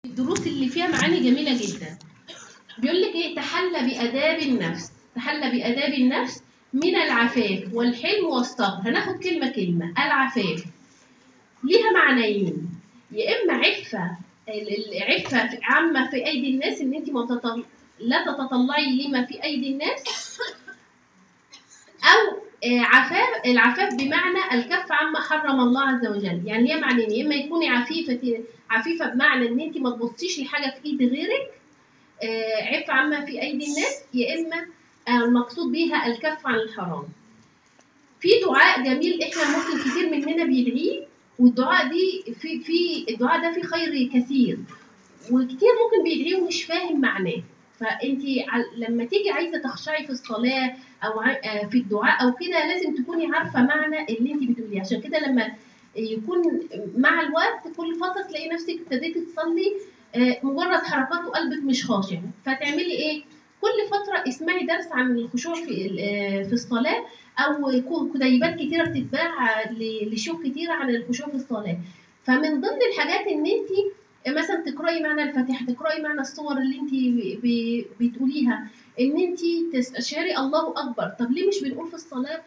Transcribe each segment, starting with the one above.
الدروس اللي فيها معاني جميلة جدا بيقول لك ايه تحلى بآداب النفس تحلى بآداب النفس من العفاف والحلم والصبر هناخد كلمة كلمة العفاف ليها معنيين يا إما عفة ال- العفة عامة في أيدي الناس إن أنت ما تطل... لا تتطلعي لما في أيدي الناس أو آه، عفاف العفاف بمعنى الكف عما حرم الله عز وجل يعني ليها معنيين يا إما يكوني عفيفة عفيفة بمعنى إن أنت ما تبصيش لحاجة في إيد غيرك آه، عفة عما في أيدي الناس يا إما آه، المقصود بيها الكف عن الحرام في دعاء جميل احنا ممكن كتير مننا بيدعيه والدعاء دي في في الدعاء ده فيه خير كثير وكتير ممكن بيدعيه ومش فاهم معناه فانت لما تيجي عايزه تخشعي في الصلاه او ع- آه، في الدعاء او كده لازم تكوني عارفه معنى اللي انت بتقوليه عشان كده لما يكون مع الوقت كل فتره تلاقي نفسك ابتديتي تصلي آه، مجرد حركات وقلبك مش خاشع فتعملي ايه كل فتره اسمعي درس عن الخشوع في ال- آه، في الصلاه او كو- كتيبات كتيره بتتباع ل- لشيوخ كتيره عن الخشوع في الصلاه فمن ضمن الحاجات ان انت مثلا تقراي معنى الفاتحه تقراي معنى الصور اللي انت ب- ب- بتقوليها ان انت تستشعري الله اكبر طب ليه مش بنقول في الصلاه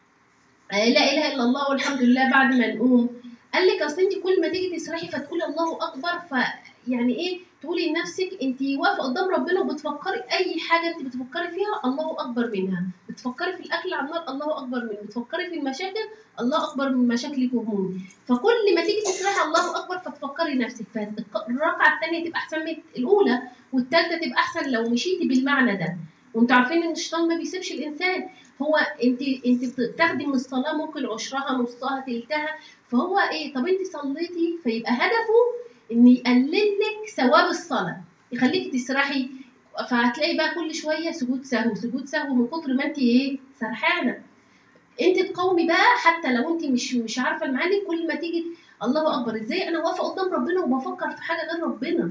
آه، لا اله الا الله والحمد لله بعد ما نقوم قال لك اصل انت كل ما تيجي تسرحي فتقولي الله اكبر ف يعني ايه تقولي لنفسك انت واقفه قدام ربنا وبتفكري اي حاجه انت بتفكري فيها الله اكبر منها بتفكري في الاكل على النار الله اكبر منه بتفكري في المشاكل الله اكبر من مشاكلك وهمومك فكل ما تيجي تسرحي الله اكبر فتفكري نفسك فالركعه الثانيه تبقى احسن من الاولى والثالثه تبقى احسن لو مشيتي بالمعنى ده وانتوا عارفين ان الشيطان ما بيسيبش الانسان هو انت انت بتاخدي من الصلاه ممكن عشرها نصها تلتها فهو ايه طب انت صليتي فيبقى هدفه ان يقلل لك ثواب الصلاه يخليكي تسرحي فهتلاقي بقى كل شويه سجود سهو سجود سهو من كتر ما انت ايه سرحانه انت تقاومي بقى حتى لو انت مش مش عارفه المعاني كل ما تيجي الله اكبر ازاي انا واقفه قدام ربنا وبفكر في حاجه غير ربنا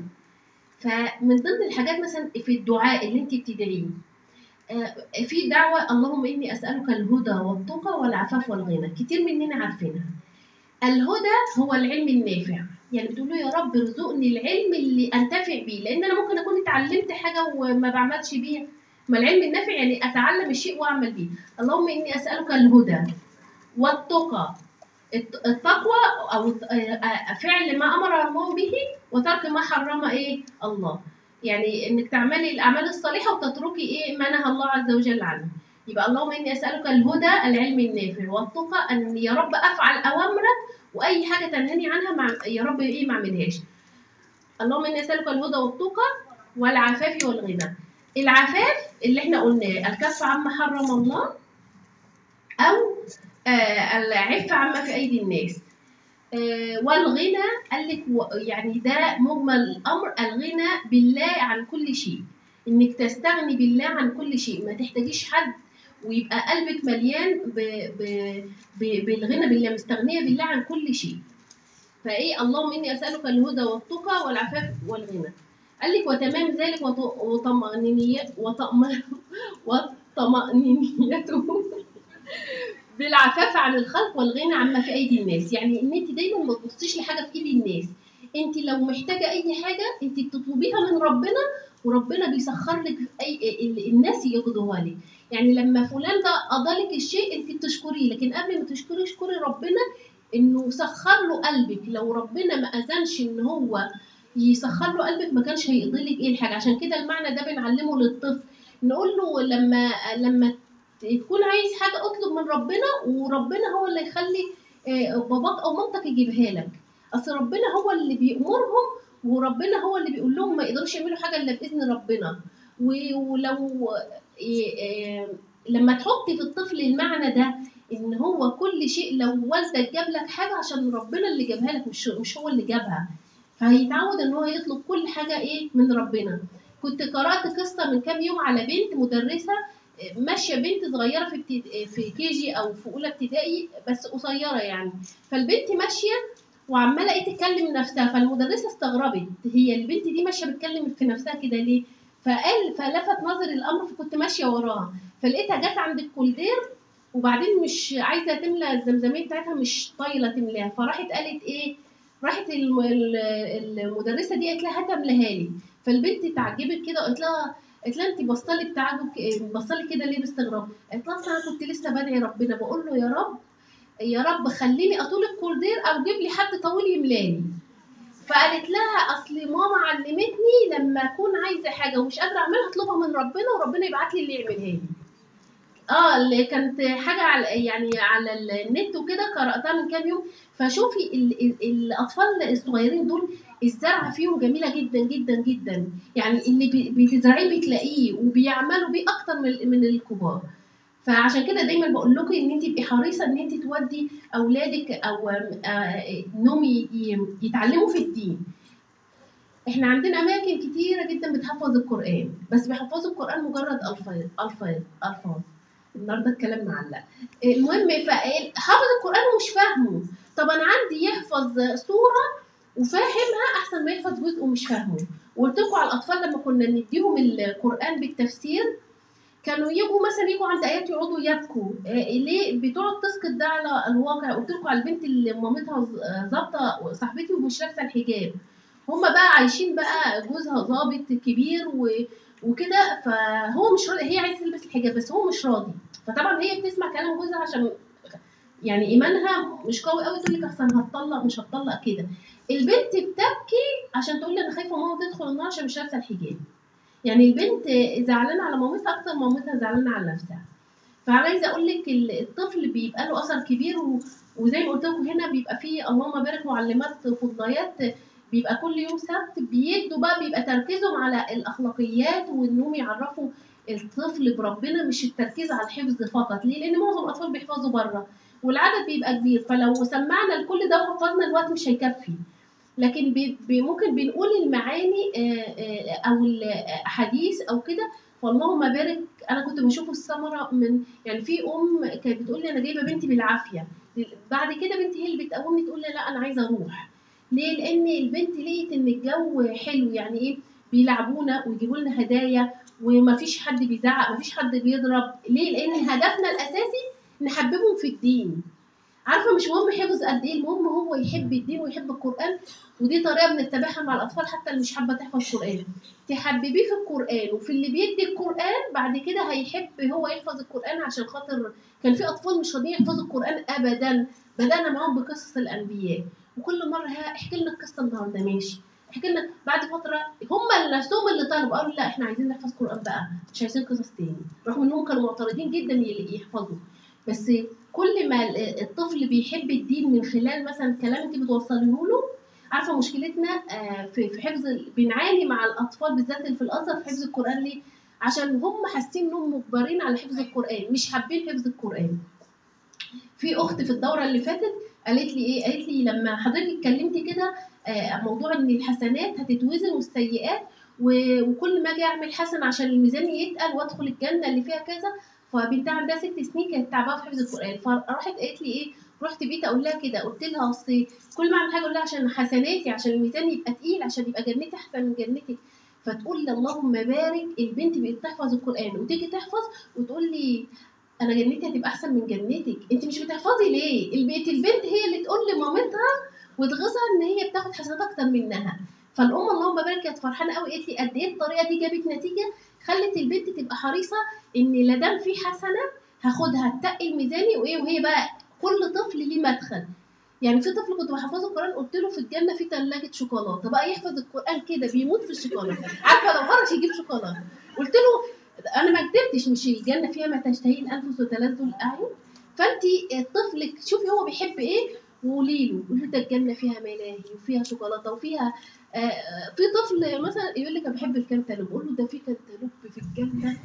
فمن ضمن الحاجات مثلا في الدعاء اللي انت بتدعيه آه، في دعوة اللهم إني أسألك الهدى والتقى والعفاف والغنى كتير مننا عارفينها الهدى هو العلم النافع يعني بتقول له يا رب ارزقني العلم اللي انتفع بيه لان انا ممكن اكون اتعلمت حاجه وما بعملش بيها ما العلم النافع يعني اتعلم الشيء واعمل بيه اللهم اني اسالك الهدى والتقى الت- التقوى او الت- آه، آه، فعل ما امر الله به وترك ما حرم ايه الله يعني انك تعملي الاعمال الصالحه وتتركي ايه ما نهى الله عز وجل عنه يبقى اللهم اني اسالك الهدى العلم النافع والتقى ان يا رب افعل اوامرك واي حاجه تنهني عنها مع يا رب ايه ما اعملهاش اللهم اني اسالك الهدى والتقى والعفاف والغنى العفاف اللي احنا قلناه الكف عما حرم الله او آه العفه عما في ايدي الناس آه والغنى قال لك و- يعني ده مجمل الامر الغنى بالله عن كل شيء انك تستغني بالله عن كل شيء ما تحتاجيش حد ويبقى قلبك مليان ب... ب... ب... بالغنى بالله مستغنيه بالله عن كل شيء فايه اللهم اني اسالك الهدى والتقى والعفاف والغنى قال لك وتمام ذلك وط- وطمأنينية وطم- وطمأنينيته بالعفاف عن الخلق والغنى عما في ايدي الناس يعني ان انت دايما ما تبصيش لحاجه في ايد الناس انت لو محتاجه اي حاجه انت بتطلبيها من ربنا وربنا بيسخر لك اي ال- الناس يقضوها لك يعني لما فلان ده قضى لك الشيء انت بتشكريه لكن قبل ما تشكري اشكري ربنا انه سخر له قلبك لو ربنا ما اذنش ان هو يسخر له قلبك ما كانش هيقضي لك ايه الحاجه عشان كده المعنى ده بنعلمه للطفل نقول له لما لما تكون عايز حاجه اطلب من ربنا وربنا هو اللي يخلي آه، باباك او مامتك يجيبها لك اصل ربنا هو اللي بيأمرهم وربنا هو اللي بيقول لهم ما يقدرش يعملوا حاجه الا باذن ربنا و- ولو آه، آه، لما تحطي في الطفل المعنى ده ان هو كل شيء لو والدك جاب لك حاجه عشان ربنا اللي جابها لك مش مش هو اللي جابها فهيتعود ان هو يطلب كل حاجه ايه من ربنا كنت قرات قصه من كام يوم على بنت مدرسه آه، ماشيه بنت صغيره في ابتد... في كي جي او في اولى ابتدائي بس قصيره يعني فالبنت ماشيه وعماله ايه تتكلم نفسها فالمدرسه استغربت هي البنت دي ماشيه بتكلم في نفسها كده ليه فقال فلفت نظري الامر فكنت ماشيه وراها فلقيتها جت عند الكولدير وبعدين مش عايزه تملى الزمزميه بتاعتها مش طايله تملاها فراحت قالت ايه راحت الم- ال- المدرسه دي قالت لها هات املاها لي فالبنت اتعجبت كده وقالت لها قالت لها انت بصلي بتعجب بصلي كده ليه باستغراب قالت لها أصل انا كنت لسه بدعي ربنا بقول له يا رب يا رب خليني اطول الكولدير او جيب لي حد طويل يملاني فقالت لها اصل ماما علمتني لما اكون عايزه حاجه ومش قادره اعملها اطلبها من ربنا وربنا يبعت لي اللي يعملها لي اه اللي كانت حاجه على يعني على النت وكده قراتها من كام يوم فشوفي ال ال الاطفال الصغيرين دول الزرعه فيهم جميله جدا جدا جدا يعني اللي بي- بتزرعيه بتلاقيه وبيعملوا بيه اكتر من من الكبار فعشان كده دايما بقول لكم ان انت تبقي حريصه ان انت تودي اولادك او آه، انهم ي- ي- يتعلموا في الدين احنا عندنا اماكن كتيره جدا بتحفظ القران بس بيحفظوا القران مجرد الفاظ الفاظ الفاظ النهارده الكلام معلق المهم فحافظ القران ومش فاهمه طب انا عندي يحفظ سوره وفاهمها احسن ما يحفظ جزء ومش فاهمه وقلت لكم على الاطفال لما كنا نديهم القران بالتفسير كانوا يجوا مثلا يجوا عند ايات يقعدوا يبكوا إيه ليه بتقعد تسقط ده على الواقع قلت لكم على البنت اللي مامتها ز- ظابطه صاحبتي ومش لابسه الحجاب هما بقى عايشين بقى جوزها ظابط كبير و... وكده فهو مش راضي هي عايزه تلبس الحجاب بس هو مش راضي فطبعا هي بتسمع كلام جوزها عشان يعني ايمانها مش قوي قوي تقول لك احسن هتطلق مش هتطلق كده البنت بتبكي عشان تقول لي انا خايفه ماما تدخل النار عشان مش لابسه الحجاب يعني البنت زعلانه على مامتها اكتر ما مامتها زعلانه على نفسها فعايزه اقول لك ال- الطفل بيبقى له اثر كبير و... وزي ما قلت لكم هنا بيبقى فيه اللهم بارك معلمات فضليات بيبقى كل يوم سبت بيدوا بقى بيبقى تركيزهم على الاخلاقيات وانهم يعرفوا الطفل بربنا مش التركيز على الحفظ فقط ليه لان معظم الاطفال بيحفظوا بره والعدد بيبقى كبير فلو سمعنا الكل ده وحفظنا الوقت مش هيكفي لكن بي بي ممكن بنقول المعاني آه، آه، او الاحاديث او كده فاللهم بارك انا كنت بشوف الثمره من يعني في ام كانت بتقول لي انا جايبه بنتي بالعافيه بعد كده بنتي هي اللي بتقومني تقول لي لا انا عايزه اروح ليه لان البنت لقيت ان الجو حلو يعني ايه بيلعبونا ويجيبوا لنا هدايا ومفيش حد بيزعق مفيش حد بيضرب ليه لان هدفنا الاساسي نحببهم في الدين عارفه مش مهم حفظ قد ايه المهم هو يحب الدين ويحب القران ودي طريقه بنتبعها مع الاطفال حتى اللي مش حابه تحفظ قران تحببيه في القران وفي اللي بيدي القران بعد كده هيحب هو يحفظ القران عشان خاطر كان في اطفال مش راضيين يحفظوا القران ابدا بدانا معاهم بقصص الانبياء وكل مره ها احكي لنا القصه النهارده ماشي احكي لنا بعد فتره هم نفسهم اللي طلبوا قالوا لا احنا عايزين نحفظ قران بقى مش عايزين قصص تاني رغم انهم كانوا معترضين جدا ي- يحفظوا بس كل ما ال- الطفل بيحب الدين من خلال مثلا كلام انت بتوصليه له عارفه مشكلتنا آه، في في حفظ ال- بنعاني مع الاطفال بالذات اللي في الازهر في حفظ القران ليه؟ عشان هم حاسين انهم مجبرين على حفظ القران مش حابين حفظ القران في اخت في الدوره اللي فاتت قالت لي ايه قالت لي لما حضرتك اتكلمتي كده آه، موضوع ان الحسنات هتتوزن والسيئات و- وكل ما اجي اعمل حسنه عشان الميزان يتقل وادخل الجنه اللي فيها كذا فبنتها عندها ست سنين كانت تعبانه في حفظ القران فراحت قالت لي ايه رحت بيت اقول لها كده قلت لها اصل كل ما اعمل حاجه اقول لها عشان حسناتي عشان الميزان يبقى تقيل عشان يبقى جنتي احسن من جنتك فتقول لي اللهم بارك البنت بقت تحفظ القران وتيجي تحفظ وتقول لي انا جنتي هتبقى احسن من جنتك انت مش بتحفظي ليه البيت البنت هي اللي تقول لمامتها وتغيظها ان هي بتاخد حسنات اكتر منها فالام اللهم بارك كانت فرحانه قوي قالت لي قد ايه الطريقه دي جابت نتيجه خلت البنت تبقى حريصه ان لا دام في حسنه هاخدها تقل ميزاني وايه وهي بقى كل طفل ليه مدخل يعني في طفل كنت بحفظه القران قلت له في الجنه في ثلاجه شوكولاته بقى يحفظ القران كده بيموت في الشوكولاته عارفه لو هرش يجيب شوكولاته قلت له انا ما كدبتش مش الجنه فيها ما تشتهي الانفس وتلذ الاعين فانت طفلك شوفي هو بيحب ايه وقولي له قولي له ده الجنه فيها ملاهي وفيها شوكولاته وفيها آه آه، في طفل مثلا يقول لك انا بحب الكنتالوب قول له ده في كنتالوب في الجنه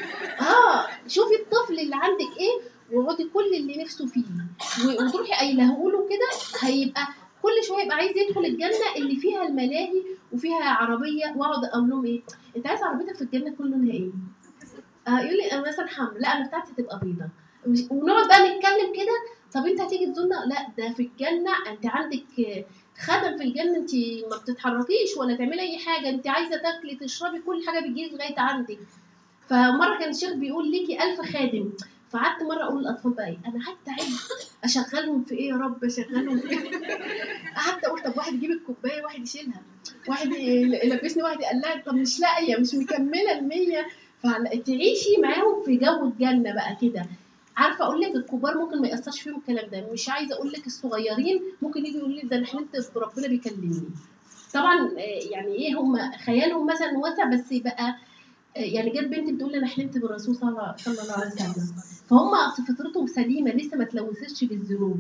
اه شوفي الطفل اللي عندك ايه واقعدي كل اللي نفسه فيه و- وتروحي قايله له كده هيبقى كل شويه يبقى عايز يدخل الجنه اللي فيها الملاهي وفيها عربيه واقعد اقول لهم ايه انت عايز عربيتك في الجنه تكون لونها ايه؟ آه يقول لي انا مثلا حمر لا انا بتاعتي تبقى بيضه مش- ونقعد بقى نتكلم كده طب انت هتيجي تزورنا لا ده في الجنه انت عندك آه، خدم في الجنه انت ما بتتحركيش ولا تعملي اي حاجه انت عايزه تاكلي تشربي كل حاجه بتجيلك لغايه عندك فمره كان الشيخ بيقول ليكي ألف خادم فقعدت مره اقول للاطفال بقى ايه انا قعدت اعد اشغلهم في ايه يا رب اشغلهم في ايه قعدت اقول طب واحد يجيب الكوبايه واحد يشيلها واحد يلبسني واحد يقلعني طب مش لاقيه مش مكمله المية فتعيشي معاهم في جو الجنه بقى كده عارفه اقول لك الكبار ممكن ما ياثرش فيهم الكلام ده مش عايزه اقول لك الصغيرين ممكن يجي يقول لي ده انا حلمت بربنا بيكلمني طبعا آه، يعني ايه هم خيالهم مثلا واسع بس بقى آه، يعني جت بنتي بتقول لي انا حلمت بالرسول صلى الله صلى الله عليه وسلم فهم اصل فطرتهم سليمه لسه ما تلوثتش بالذنوب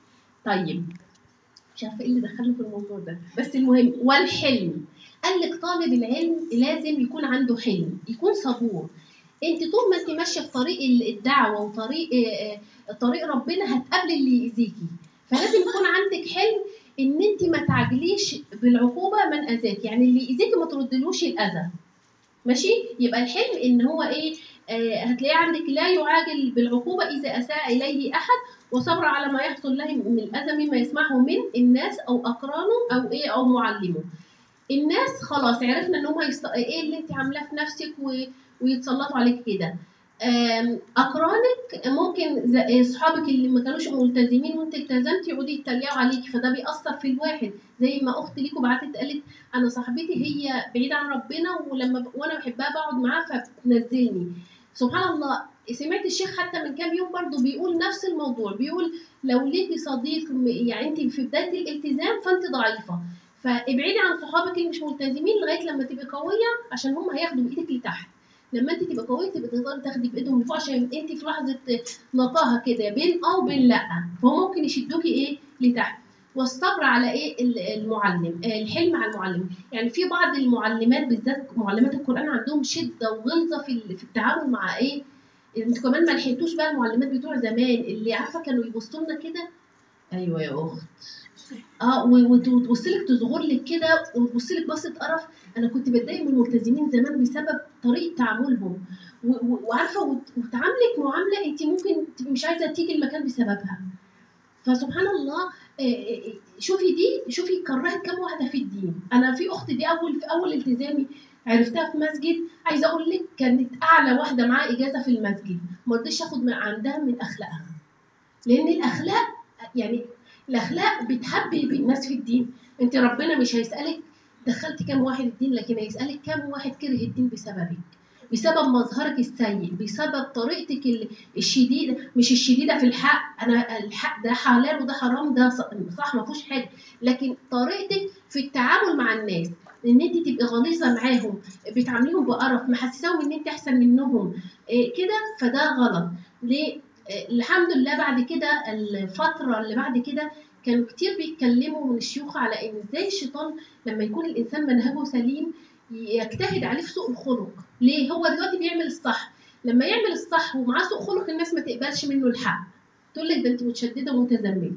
طيب مش عارفه ايه اللي دخلني في الموضوع ده بس المهم والحلم قال لك طالب العلم لازم يكون عنده حلم يكون صبور انت طول ما انت ماشيه في طريق الدعوه وطريق آه، آه، طريق ربنا هتقابلي اللي يأذيكي فلازم يكون عندك حلم ان انت ما تعجليش بالعقوبه من اذاك يعني اللي يأذيكي ما تردلوش الاذى ماشي يبقى الحلم ان هو ايه آه هتلاقيه عندك لا يعاجل بالعقوبه اذا اساء اليه احد وصبر على ما يحصل له من الاذى مما يسمعه من الناس او اقرانه او ايه او معلمه الناس خلاص عرفنا ان هم يست... ايه اللي انت عاملاه في نفسك و... ويتسلطوا عليك كده آم، اقرانك ممكن زي اصحابك اللي ما كانوش ملتزمين وانت التزمتي يقعدوا يتريقوا عليكي فده بيأثر في الواحد زي ما اخت ليكوا بعتت قالت انا صاحبتي هي بعيده عن ربنا ولما ب... وانا بحبها بقعد معاها فبتنزلني سبحان الله سمعت الشيخ حتى من كام يوم برضو بيقول نفس الموضوع بيقول لو ليكي صديق م- يعني انت في بدايه الالتزام فانت ضعيفه فابعدي عن صحابك اللي مش ملتزمين لغايه لما تبقي قويه عشان هم هياخدوا بايدك لتحت لما انت تبقى قويه تبقى تقدري تاخدي بايدهم لفوق عشان انت في لحظه نقاهه كده بين اه وبين لا فهم ممكن يشدوكي ايه لتحت والصبر على ايه ال- المعلم آه، الحلم على المعلم يعني في بعض المعلمات بالذات معلمات القران عندهم شده وغلظه في ال- في التعامل مع ايه انتوا كمان ما لحقتوش بقى المعلمات بتوع زمان اللي عارفه كانوا يبصوا لنا كده ايوه يا اخت اه و- وت- وتبص لك تصغر لك كده وتبص لك بصه قرف انا كنت بتضايق من الملتزمين زمان بسبب طريقه تعاملهم و- و- وعارفه وت- وتعاملك معامله انت ممكن تبقي مش عايزه تيجي المكان بسببها فسبحان الله آه، آه، شوفي دي شوفي كرهت كام واحده في الدين انا في اختي دي اول في اول التزامي عرفتها في مسجد عايزه اقول لك كانت اعلى واحده معاها اجازه في المسجد ما رضيتش اخد من عندها من اخلاقها لان الاخلاق يعني الاخلاق بتحبب الناس في الدين انت ربنا مش هيسالك دخلت كام واحد الدين لكن هيسالك كام واحد كره الدين بسببك بسبب مظهرك السيء بسبب طريقتك ال- الشديده مش الشديده في الحق انا الحق ده حلال وده حرام ده ص- صح ما فيهوش حاجه لكن طريقتك في التعامل مع الناس ان انت تبقي غليظه معاهم بتعامليهم بقرف محسساهم ان انت احسن منهم إيه كده فده غلط ليه آه، الحمد لله بعد كده الفترة اللي بعد كده كانوا كتير بيتكلموا من الشيوخ على ان ازاي الشيطان لما يكون الانسان منهجه سليم يجتهد عليه في سوء الخلق ليه هو دلوقتي بيعمل الصح لما يعمل الصح ومعاه سوء خلق الناس ما تقبلش منه الحق تقول لك ده انت متشدده ومتزمته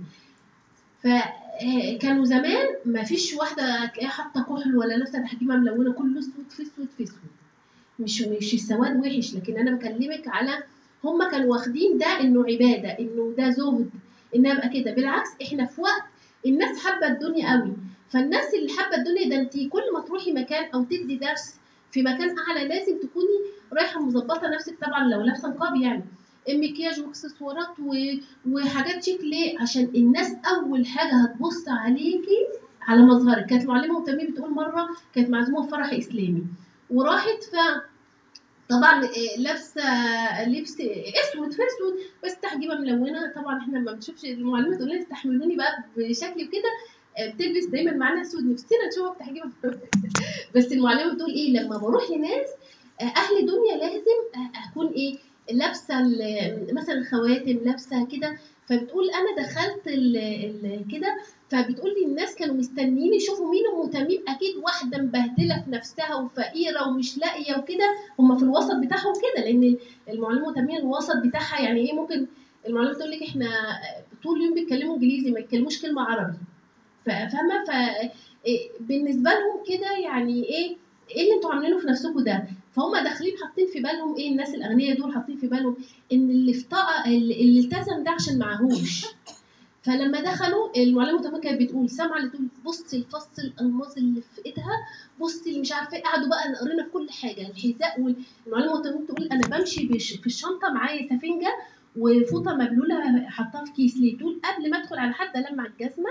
فكانوا زمان ما فيش واحده تلاقيها حاطه كحل ولا لابسه تحجيمه ملونه كله اسود في اسود في اسود مش مش السواد وحش لكن انا بكلمك على هم كانوا واخدين ده انه عباده انه ده زهد انها ابقى كده بالعكس احنا في وقت الناس حابه الدنيا قوي فالناس اللي حابه الدنيا ده انت كل ما تروحي مكان او تدي درس في مكان اعلى لازم تكوني رايحه مظبطه نفسك طبعا لو لابسه نقاب يعني مكياج واكسسوارات و... وحاجات شيك ليه عشان الناس اول حاجه هتبص عليكي على مظهرك كانت معلمه وتميم بتقول مره كانت معزومه في فرح اسلامي وراحت ف طبعا آه، لابسه لبس اسود في اسود بس تحجيبه ملونه طبعا احنا ما بنشوفش المعلمه تقول لنا استحملوني بقى بشكلي وكده آه، بتلبس دايما معانا اسود نفسنا نشوفها بتحجيبه ملونة. بس المعلمه بتقول ايه لما بروح لناس آه، اهل دنيا لازم آه، اكون ايه لابسه ال- مثلا خواتم لابسه كده فبتقول انا دخلت ال- ال- كده فبتقول لي الناس كانوا مستنيين يشوفوا مين ام تميم اكيد واحده مبهدله في نفسها وفقيره ومش لاقيه وكده هم في الوسط بتاعهم كده لان المعلمه تميم الوسط بتاعها يعني ايه ممكن المعلمه تقول لك احنا طول اليوم بيتكلموا انجليزي ما يتكلموش كلمه عربي ف- فاهمه ف إيه بالنسبه لهم كده يعني ايه ايه اللي انتوا عاملينه في نفسكم ده فهم داخلين حاطين في بالهم ايه الناس الاغنياء دول حاطين في بالهم ان اللي افتقى اللي اللي التزم ده عشان معهوش فلما دخلوا المعلمه تمام كانت بتقول سامعه اللي تقول بصي الفص الالماس اللي في ايدها بصي اللي مش عارفه ايه قعدوا بقى قرينا في كل حاجه الحذاء والمعلمه تمام تقول انا بمشي بش في الشنطه معايا سفنجه وفوطه مبلوله حطها في كيس ليه تقول قبل ما ادخل على حد المع الجزمه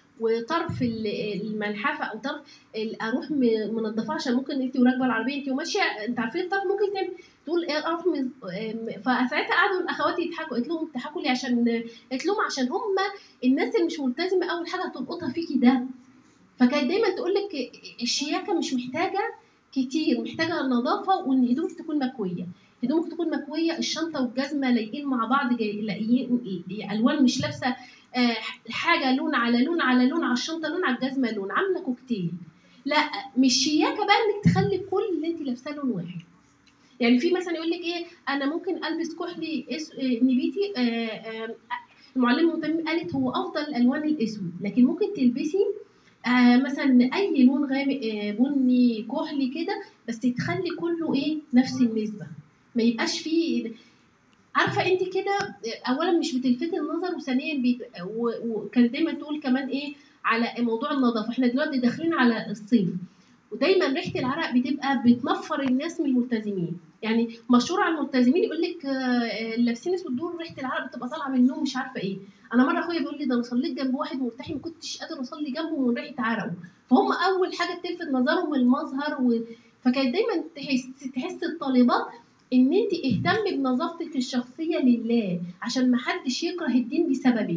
وطرف ال- الملحفه او طرف ال- اروح م- منضفاه عشان ممكن انت وراكبه العربيه انت وماشيه انت عارفين الطرف ممكن تعمل تقول ايه اروح مز- أم- فساعتها قعدوا الاخوات يضحكوا قلت لهم تضحكوا لي عشان قلت لهم عشان هم الناس اللي مش ملتزمه اول حاجه هتلقطها فيكي ده فكانت دايما تقول لك الشياكه مش محتاجه كتير محتاجه نظافه وان هدومك تكون مكويه هدومك تكون مكويه الشنطه والجزمه لايقين مع بعض جاي لاقيين الوان مش لابسه آه، حاجه لون على لون على لون على الشنطه لون على الجزمه لون عامله كوكتيل لا مش شياكه بقى انك تخلي كل اللي انت لابساه لون واحد يعني في مثلا يقول لك ايه انا ممكن البس كحلي اس... آه، نبيتي آه، آه، المعلمه متمم قالت هو افضل الالوان الاسود لكن ممكن تلبسي آه مثلا اي لون غامق آه بني كحلي كده بس تخلي كله ايه نفس النسبه ما يبقاش فيه عارفه انت كده آه، اولا مش بتلفتي النظر وثانيا بيت... و- وكان دايما تقول كمان ايه على موضوع النظافه احنا دلوقتي داخلين على الصيف ودايما ريحه العرق بتبقى بتنفر الناس من الملتزمين يعني مشهور على الملتزمين يقول لك آه، لابسين اسود دول ريحه العرق بتبقى طالعه منهم مش عارفه ايه انا مره اخويا بيقول لي ده انا صليت جنب واحد مرتحي ما كنتش قادر اصلي جنبه من ريحه عرقه فهم اول حاجه بتلفت نظرهم المظهر و... فكانت دايما تحس تحس الطالبات ان انت اهتمي بنظافتك الشخصيه لله عشان ما حدش يكره الدين بسببك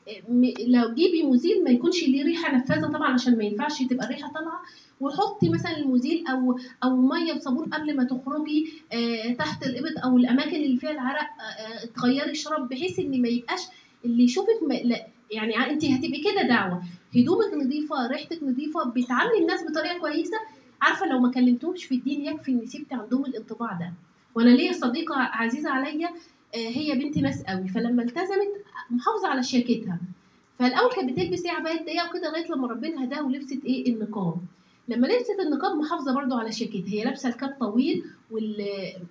م- لو جيبي مزيل ما يكونش ليه ريحه نفاذه طبعا عشان ما ينفعش تبقى الريحه طالعه وحطي مثلا المزيل او او ميه وصابون قبل ما تخرجي آه، تحت الابط او الاماكن اللي فيها العرق آه، آه، تغيري الشراب بحيث ان ما يبقاش اللي يشوفك ما لا يعني انت هتبقي كده دعوه هدومك نظيفه ريحتك نظيفه بتعاملي الناس بطريقه كويسه عارفه لو ما كلمتهمش في الدين يكفي ان سبت عندهم الانطباع ده وانا ليا صديقه عزيزه عليا آه، هي بنت ناس قوي فلما التزمت محافظه على شياكتها فالاول كانت بتلبس ايه عبايه ضيقه وكده لغايه لما ربنا هداها ولبست ايه النقاب لما لبست النقاب محافظه برضو على شياكتها هي لابسه الكاب طويل وال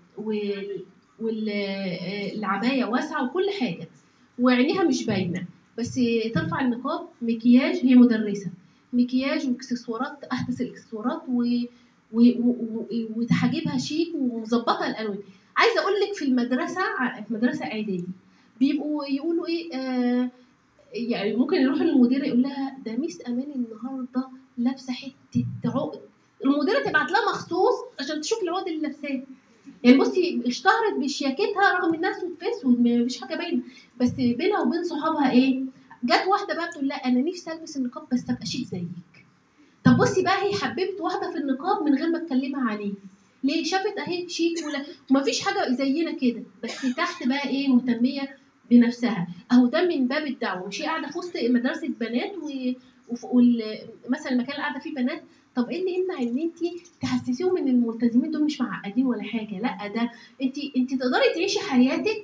وال والعبايه واسعه وكل حاجه وعينيها مش باينه بس ترفع النقاب مكياج هي مدرسه مكياج واكسسوارات احدث الاكسسوارات و و- و- و- وتحاجبها شيك ومظبطه الالوان عايزه اقول لك في المدرسه ع- في مدرسه اعدادي بيبقوا يقولوا ايه آه يعني ممكن يروح للمديره يقول لها ده ميس امان النهارده لابسه حته عقد المديره تبعت لها مخصوص عشان تشوف العقد اللي لابساه يعني بصي اشتهرت بشياكتها رغم انها اسود في اسود مفيش حاجه باينه بس بينها وبين صحابها ايه جت واحده بقى بتقول لها انا نفسي البس النقاب بس ابقى شيك زيك طب بصي بقى هي حببت واحده في النقاب من غير ما تكلمها عليه ليه شافت اهي شيك ولا ومفيش حاجه زينا كده بس تحت بقى ايه مهتميه بنفسها اهو ده من باب الدعوه مش هي قاعده في وسط مدرسه بنات و... وف... وال... مثلا المكان اللي قاعده فيه بنات طب ايه اللي يمنع ان انت تحسسيهم ان الملتزمين دول مش معقدين ولا حاجه لا ده انت انت تقدري تعيشي حياتك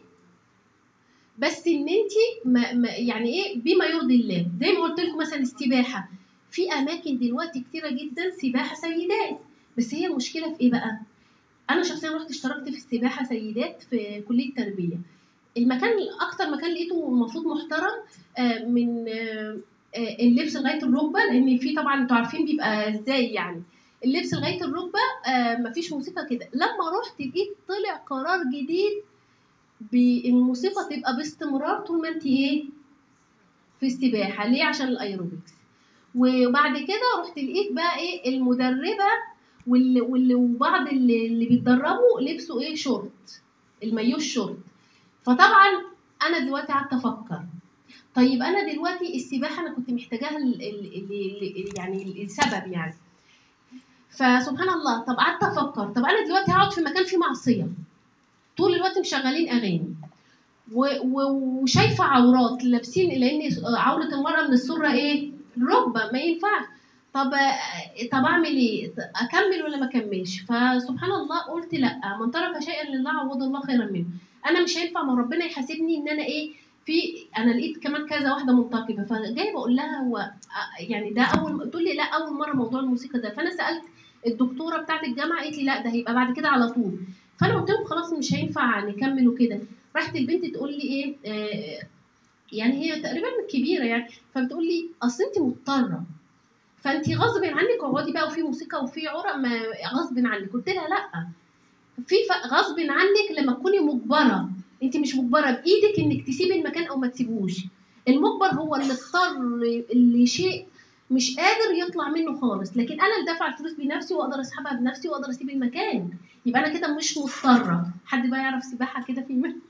بس ان انت ما... ما... يعني ايه بما يرضي الله زي ما قلت لكم مثلا السباحه في اماكن دلوقتي كتيره جدا سباحه سيدات بس هي المشكله في ايه بقى انا شخصيا رحت اشتركت في السباحه سيدات في كليه تربيه المكان اكتر مكان لقيته المفروض محترم آه، من آه، آه، اللبس لغايه الركبه لان في طبعا انتوا عارفين بيبقى ازاي يعني اللبس لغايه الركبه آه، مفيش موسيقى كده لما رحت لقيت طلع قرار جديد بالموسيقى تبقى باستمرار طول ما انت ايه في السباحه ليه عشان الايروبكس وبعد كده رحت لقيت بقى ايه المدربه واللي واللي وبعض اللي, اللي بيتدربوا لبسوا ايه شورت المايو الشورت فطبعا انا دلوقتي قعدت افكر طيب انا دلوقتي السباحه انا كنت محتاجاها ال ال ال يعني السبب يعني فسبحان الله طب قعدت افكر طب انا دلوقتي هقعد في مكان فيه معصيه طول الوقت مشغلين اغاني و- و- وشايفه عورات لابسين لان عوره المراه من السره ايه الركبه ما ينفعش طب طب اعمل ايه اكمل ولا ما اكملش فسبحان الله قلت لا من ترك شيئا لله عوض الله خيرا منه انا مش هينفع ما ربنا يحاسبني ان انا ايه في انا لقيت كمان كذا واحده منتقبه فجاي بقول لها هو يعني ده اول تقول لي لا اول مره موضوع الموسيقى ده فانا سالت الدكتوره بتاعت الجامعه قالت لي لا ده هيبقى بعد كده على طول فانا قلت لهم خلاص مش هينفع نكمل وكده راحت البنت تقول لي ايه آه يعني هي تقريبا كبيره يعني فبتقول لي اصل انت مضطره فانت غصب عنك اقعدي بقى وفي موسيقى وفي عرق ما غصب عنك قلت لها لا في ف- غصب عنك لما تكوني مجبره انت مش مجبره بايدك انك تسيبي المكان او ما تسيبوش المجبر هو اللي اضطر لشيء مش قادر يطلع منه خالص لكن انا اللي دافعه الفلوس بنفسي واقدر اسحبها بنفسي واقدر اسيب المكان يبقى انا كده مش مضطره حد بقى يعرف سباحه كده في م-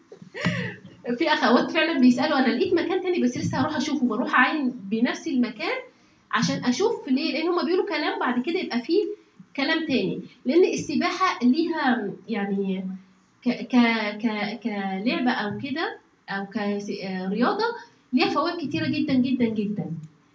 في اخوات فعلا بيسالوا انا لقيت مكان تاني بس لسه هروح اشوفه بروح اعين بنفسي المكان عشان اشوف ليه لان هما بيقولوا كلام بعد كده يبقى فيه كلام تاني لان السباحه ليها يعني ك ك ك كلعبه او كده او كرياضه ليها فوائد كتيره جدا جدا جدا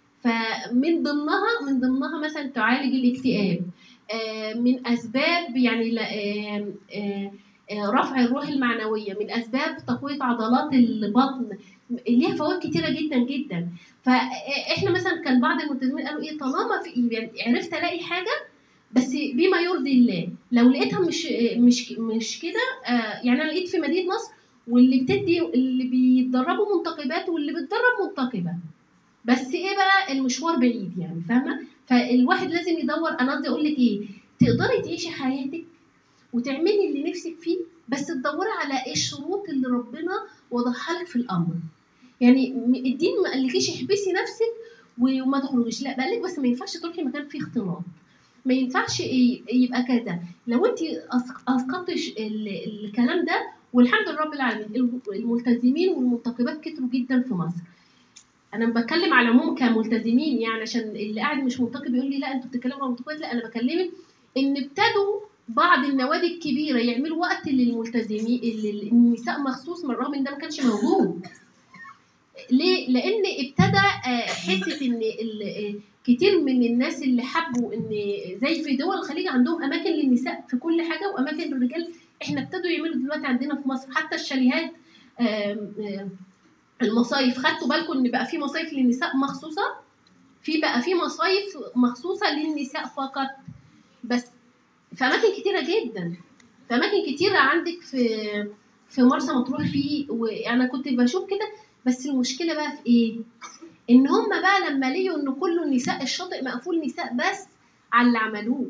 فمن ضمنها من ضمنها مثلا تعالج الاكتئاب آه، من اسباب يعني لا- آه، آه، آه، رفع الروح المعنويه من اسباب تقويه عضلات البطن ليها فوائد كتيره جدا جدا فاحنا مثلا كان بعض الملتزمين قالوا ايه طالما في يعني عرفت الاقي حاجه بس بما يرضي الله لو لقيتها مش مش مش كده آه، يعني انا لقيت في مدينه نصر واللي بتدي اللي بيتدربوا منتقبات واللي بتدرب منتقبه بس ايه بقى المشوار بعيد يعني فاهمه فالواحد لازم يدور انا قصدي اقول لك ايه تقدري تعيشي حياتك وتعملي اللي نفسك فيه بس تدوري على ايه الشروط اللي ربنا وضعها لك في الامر يعني م- الدين ما قالكيش احبسي نفسك و- وما تخرجيش لا قالك بس ما ينفعش تروحي مكان فيه اختلاط ما ينفعش إيه يبقى كذا لو انت أسق- اسقطتش ال- الكلام ده والحمد لله رب العالمين الم- الملتزمين والمنتقبات كتروا جدا في مصر انا بتكلم على العموم كملتزمين يعني عشان اللي قاعد مش منتقب يقول لي لا انتوا بتتكلموا عن منتقبات لا انا بكلمك ان ابتدوا بعض النوادي الكبيره يعملوا وقت للملتزمين للنساء مخصوص من رغم ان ده ما كانش موجود ليه؟ لان ابتدى آه، حته ان ال- آه، كتير من الناس اللي حبوا ان زي في دول الخليج عندهم اماكن للنساء في كل حاجه واماكن للرجال احنا ابتدوا يعملوا دلوقتي عندنا في مصر حتى الشاليهات آم، آم، المصايف خدتوا بالكم ان بقى في مصايف للنساء مخصوصه في بقى في مصايف مخصوصه للنساء فقط بس في اماكن كتيره جدا في اماكن كتيره عندك في في مرسى مطروح في وانا كنت بشوف كده بس المشكله بقى في ايه ان هم بقى لما لقوا ان كله نساء الشاطئ مقفول نساء بس على اللي عملوه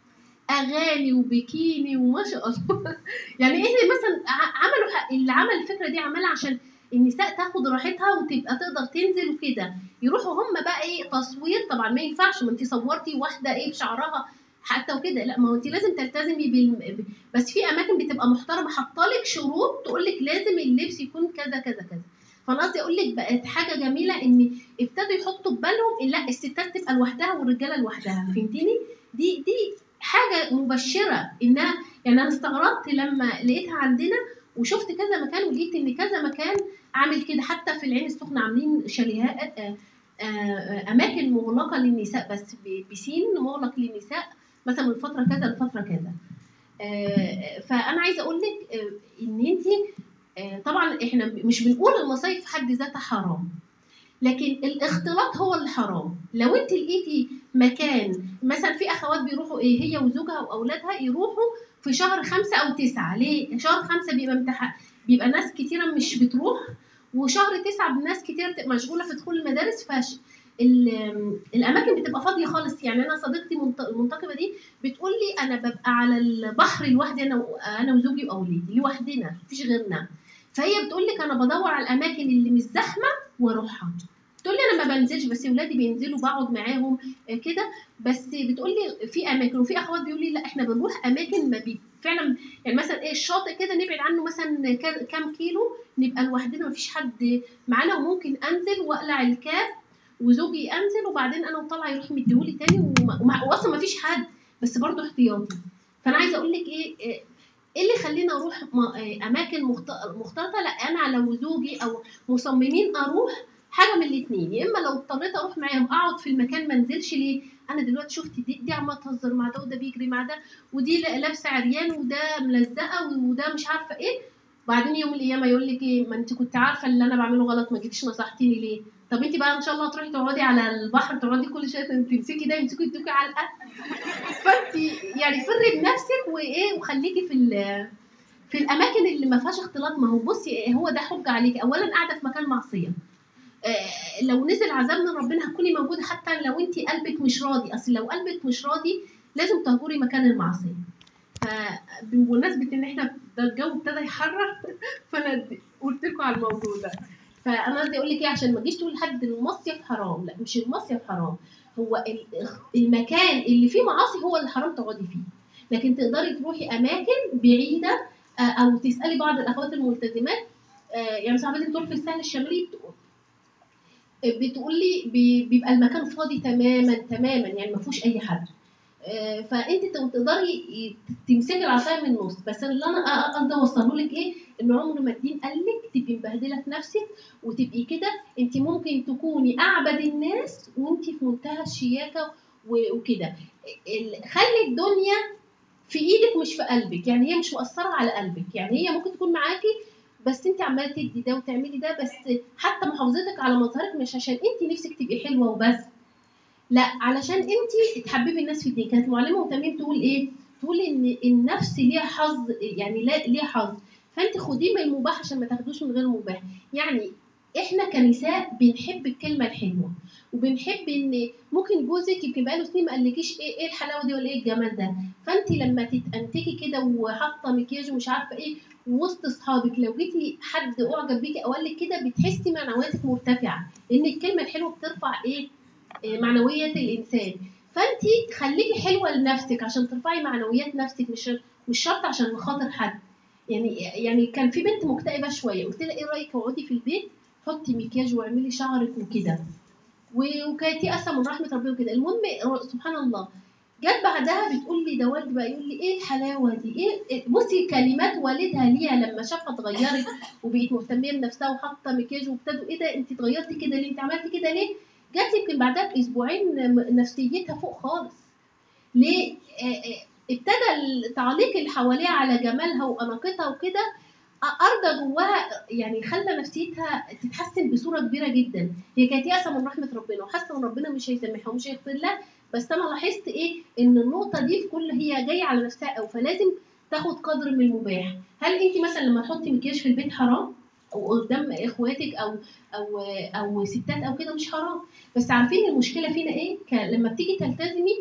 اغاني وبيكيني وما شاء الله يعني ايه مثلا ع- عملوا ح- اللي عمل الفكره دي عملها عشان النساء تاخد راحتها وتبقى تقدر تنزل وكده يروحوا هم بقى ايه تصوير طبعا ما ينفعش ما انت صورتي واحده ايه بشعرها حتى وكده لا ما هو انت لازم تلتزمي بال بس في اماكن بتبقى محترمه حاطالك شروط تقول لك لازم اللبس يكون كذا كذا كذا فانا قصدي اقول لك بقت حاجه جميله ان ابتدوا يحطوا في بالهم إن لا الستات تبقى لوحدها والرجاله لوحدها فهمتيني دي دي حاجه مبشره انها يعني انا استغربت لما لقيتها عندنا وشفت كذا مكان ولقيت ان كذا مكان عامل كده حتى في العين السخنه عاملين شاليهات آه، آه، اماكن مغلقه للنساء بس ب- بسين مغلق للنساء مثلا من فتره كذا لفتره كذا آه، فانا عايزه اقول لك آه، ان انت طبعا احنا مش بنقول المصايف في حد ذاتها حرام لكن الاختلاط هو اللي حرام لو انت لقيتي مكان مثلا في اخوات بيروحوا ايه هي وزوجها واولادها يروحوا في شهر خمسة او تسعة ليه شهر خمسة بيبقى امتحان بيبقى ناس كتيرة مش بتروح وشهر تسعة ناس كتيرة بتبقى مشغولة في دخول المدارس فش ال- الاماكن بتبقى فاضيه خالص يعني انا صديقتي منت- المنتقبه دي بتقول لي انا ببقى على البحر لوحدي انا و- انا وزوجي واولادي لوحدنا مفيش غيرنا فهي بتقول لك انا بدور على الاماكن اللي مش زحمه واروحها تقول لي انا ما بنزلش بس ولادي بينزلوا بقعد معاهم آه، كده بس بتقول لي في اماكن وفي اخوات بيقول لي لا احنا بنروح اماكن ما بي فعلا يعني مثلا ايه الشاطئ كده نبعد عنه مثلا كا- كام كيلو نبقى لوحدنا مفيش حد معانا وممكن انزل واقلع الكاب وزوجي انزل وبعدين انا وطالعه يروح مديهولي تاني وما- وما- واصلا مفيش حد بس برضه احتياطي فانا عايزه اقول لك ايه إيه إيه اللي يخليني اروح م- إيه اماكن مخت- مختلطه لا انا لو زوجي او مصممين اروح حاجه من الاثنين يا اما لو اضطريت اروح معاهم اقعد في المكان ما انزلش ليه انا دلوقتي شفت دي, دي عماله تهزر مع ده وده بيجري مع ده ودي لا- لابسه عريان وده ملزقه وده مش عارفه ايه بعدين يوم القيامه يقول لك ايه ما انت كنت عارفه اللي انا بعمله غلط ما جيتيش نصحتيني ليه طب انت بقى ان شاء الله هتروحي تقعدي على البحر تقعدي كل شويه تمسكي ده يمسكي يدوكي علقه فانت يعني فري بنفسك وايه وخليكي في ال- في الاماكن اللي ما فيهاش اختلاط ما هو بصي هو ده حجه عليكي اولا قاعده في مكان معصيه آه، لو نزل عذاب من ربنا هتكوني موجوده حتى لو انت قلبك مش راضي اصل لو قلبك مش راضي لازم تهجري مكان المعصيه فبمناسبه ان احنا ده الجو ابتدى يحرر فانا د- قلت لكم على الموضوع ده فانا قصدي اقول لك ايه عشان ما تجيش تقول لحد إن المصيف حرام لا مش المصيف حرام هو ال- المكان اللي فيه معاصي هو اللي حرام تقعدي فيه لكن تقدري تروحي اماكن بعيده آه، او تسالي بعض الاخوات الملتزمات آه، يعني صاحبتي بتروح في الساحل الشمالي بتقول بتقول لي بي- بيبقى المكان فاضي تماما تماما يعني ما فيهوش اي حد آه، فانت ت- تقدري ي- تمسكي العصايه من النص بس اللي انا أ- قصدي اوصله لك ايه ان عمر ما الدين قال لك تبقي مبهدله في نفسك وتبقي كده انت ممكن تكوني اعبد الناس وانت في منتهى الشياكه و- وكده ال- خلي الدنيا في ايدك مش في قلبك يعني هي مش مؤثره على قلبك يعني هي ممكن تكون معاكي بس انت عماله تدي ده وتعملي ده بس حتى محافظتك على مظهرك مش عشان انت نفسك تبقي حلوه وبس لا علشان انت تحببي الناس في الدين كانت معلمه تميم تقول ايه تقول ان النفس ليها حظ يعني لا ليها حظ فانت خديه من المباح عشان ما تاخدوش من غير المباح يعني احنا كنساء بنحب الكلمه الحلوه وبنحب ان ممكن جوزك يمكن بقاله سنين ما قالكيش ايه ايه الحلاوه دي ولا ايه الجمال ده فانت لما تتأنتكي كده وحاطه مكياج ومش عارفه ايه ووسط اصحابك لو جيتي حد اعجب بيكي او قال لك كده بتحسي معنوياتك مرتفعه لان الكلمه الحلوه بترفع ايه إيه، معنويات الانسان فانت خليكي حلوه لنفسك عشان ترفعي معنويات نفسك مش مش شرط عشان خاطر حد يعني يعني كان في بنت مكتئبه شويه قلت لها ايه رايك اقعدي في البيت حطي مكياج واعملي شعرك وكده و- وكانت يأسة من رحمه ربنا وكده المهم سبحان الله جت بعدها بتقول لي ده والدي بقى يقول لي ايه الحلاوه دي ايه إيه- بصي كلمات والدها ليها لما شافها اتغيرت وبقت مهتميه بنفسها وحاطه مكياج وابتدوا ايه ده انت اتغيرتي كده ليه انت عملتي كده ليه جات يمكن بعدها باسبوعين م- نفسيتها فوق خالص ليه آه، آه، ابتدى التعليق اللي حواليها على جمالها واناقتها وكده أ- ارضى جواها يعني خلى نفسيتها تتحسن بصوره كبيره جدا هي كانت يأسة من رحمه ربنا وحاسه ان ربنا مش هيسامحها ومش هيغفر لها بس انا لاحظت ايه ان النقطه دي في كل هي جايه على نفسها او فلازم تاخد قدر من المباح هل انت مثلا لما تحطي مكياج في البيت حرام او قدام اخواتك او او او ستات او كده مش حرام بس عارفين المشكله فينا ايه ك- لما بتيجي تلتزمي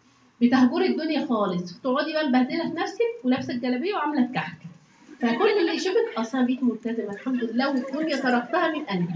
بتهجري الدنيا خالص تقعدي بقى مبهدله في نفسك ولابسه الجلابيه وعامله الكحك فكل اللي يشوفك اصلا بيك ملتزمه الحمد لله والدنيا تركتها من قلبي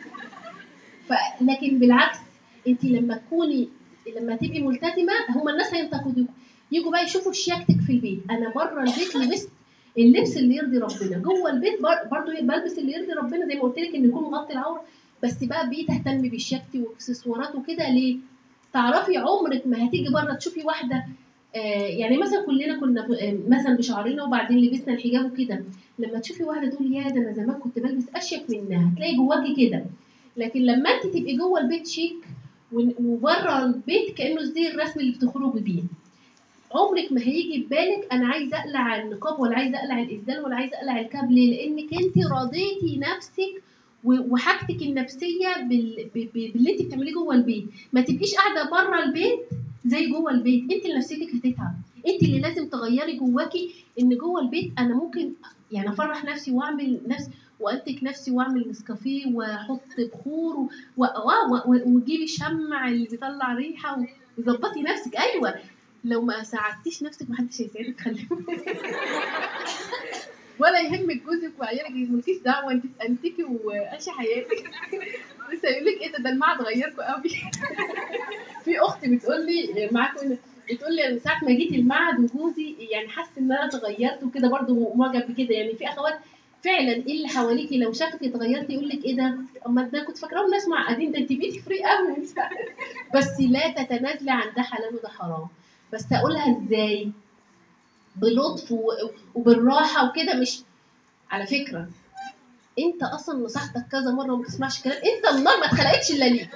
ف... لكن بالعكس انت لما تكوني لما تبقي ملتزمه هم الناس هينتقدوك يجوا بقى يشوفوا شياكتك في البيت انا بره البيت لبست اللبس اللي يرضي ربنا جوه البيت بر... برضو بلبس اللي يرضي ربنا زي ما قلت لك ان يكون مغطي العوره بس بقى بقيت اهتم بشياكتي واكسسوارات وكده ليه تعرفي عمرك ما هتيجي بره تشوفي واحده آه يعني مثلا كلنا كنا ب- آه، مثلا بشعرنا وبعدين لبسنا الحجاب وكده لما تشوفي واحده تقول يا ده انا زمان كنت بلبس اشيك منها هتلاقي جواكي كده لكن لما انت تبقي جوه البيت شيك ون- وبره البيت كانه الزي الرسمي اللي بتخرجي بيه عمرك ما هيجي في بالك انا عايزه اقلع النقاب ولا عايزه اقلع الاسدال ولا عايزه اقلع الكاب ليه؟ لانك انت رضيتي نفسك و- وحاجتك النفسيه بال... ب- ب- باللي انت بتعمليه جوه البيت ما تبقيش قاعده بره البيت زي جوه البيت انت اللي نفسيتك هتتعب انت اللي لازم تغيري جواكي ان جوه البيت انا ممكن يعني افرح نفسي واعمل نفسي وانتج نفسي واعمل نسكافيه واحط بخور و- و- و- و- وتجيبي شمع اللي بيطلع ريحه و- وظبطي نفسك ايوه لو ما ساعدتيش نفسك محدش هيساعدك خلي بالك. ولا يهمك جوزك وعيالك مالكيش دعوه انت انتكي وعيشي حياتك لسه يقول لك ايه ده ده المعهد غيركوا قوي في اختي بتقول لي معاكم بتقول لي من ساعه ما جيت المعهد وجوزي يعني حاسس ان انا اتغيرت وكده برضه معجب بكده يعني في اخوات فعلا ايه اللي حواليكي لو شافك اتغيرتي يقول لك ايه ده اما ده كنت فاكراهم ناس معقدين ده انت بيتي فري قوي بس لا تتنازلي عن ده حلال وده حرام بس اقولها ازاي بلطف و- وبالراحه وكده مش على فكره انت اصلا نصحتك كذا مره وما بتسمعش كلام انت النار ما اتخلقتش الا ليك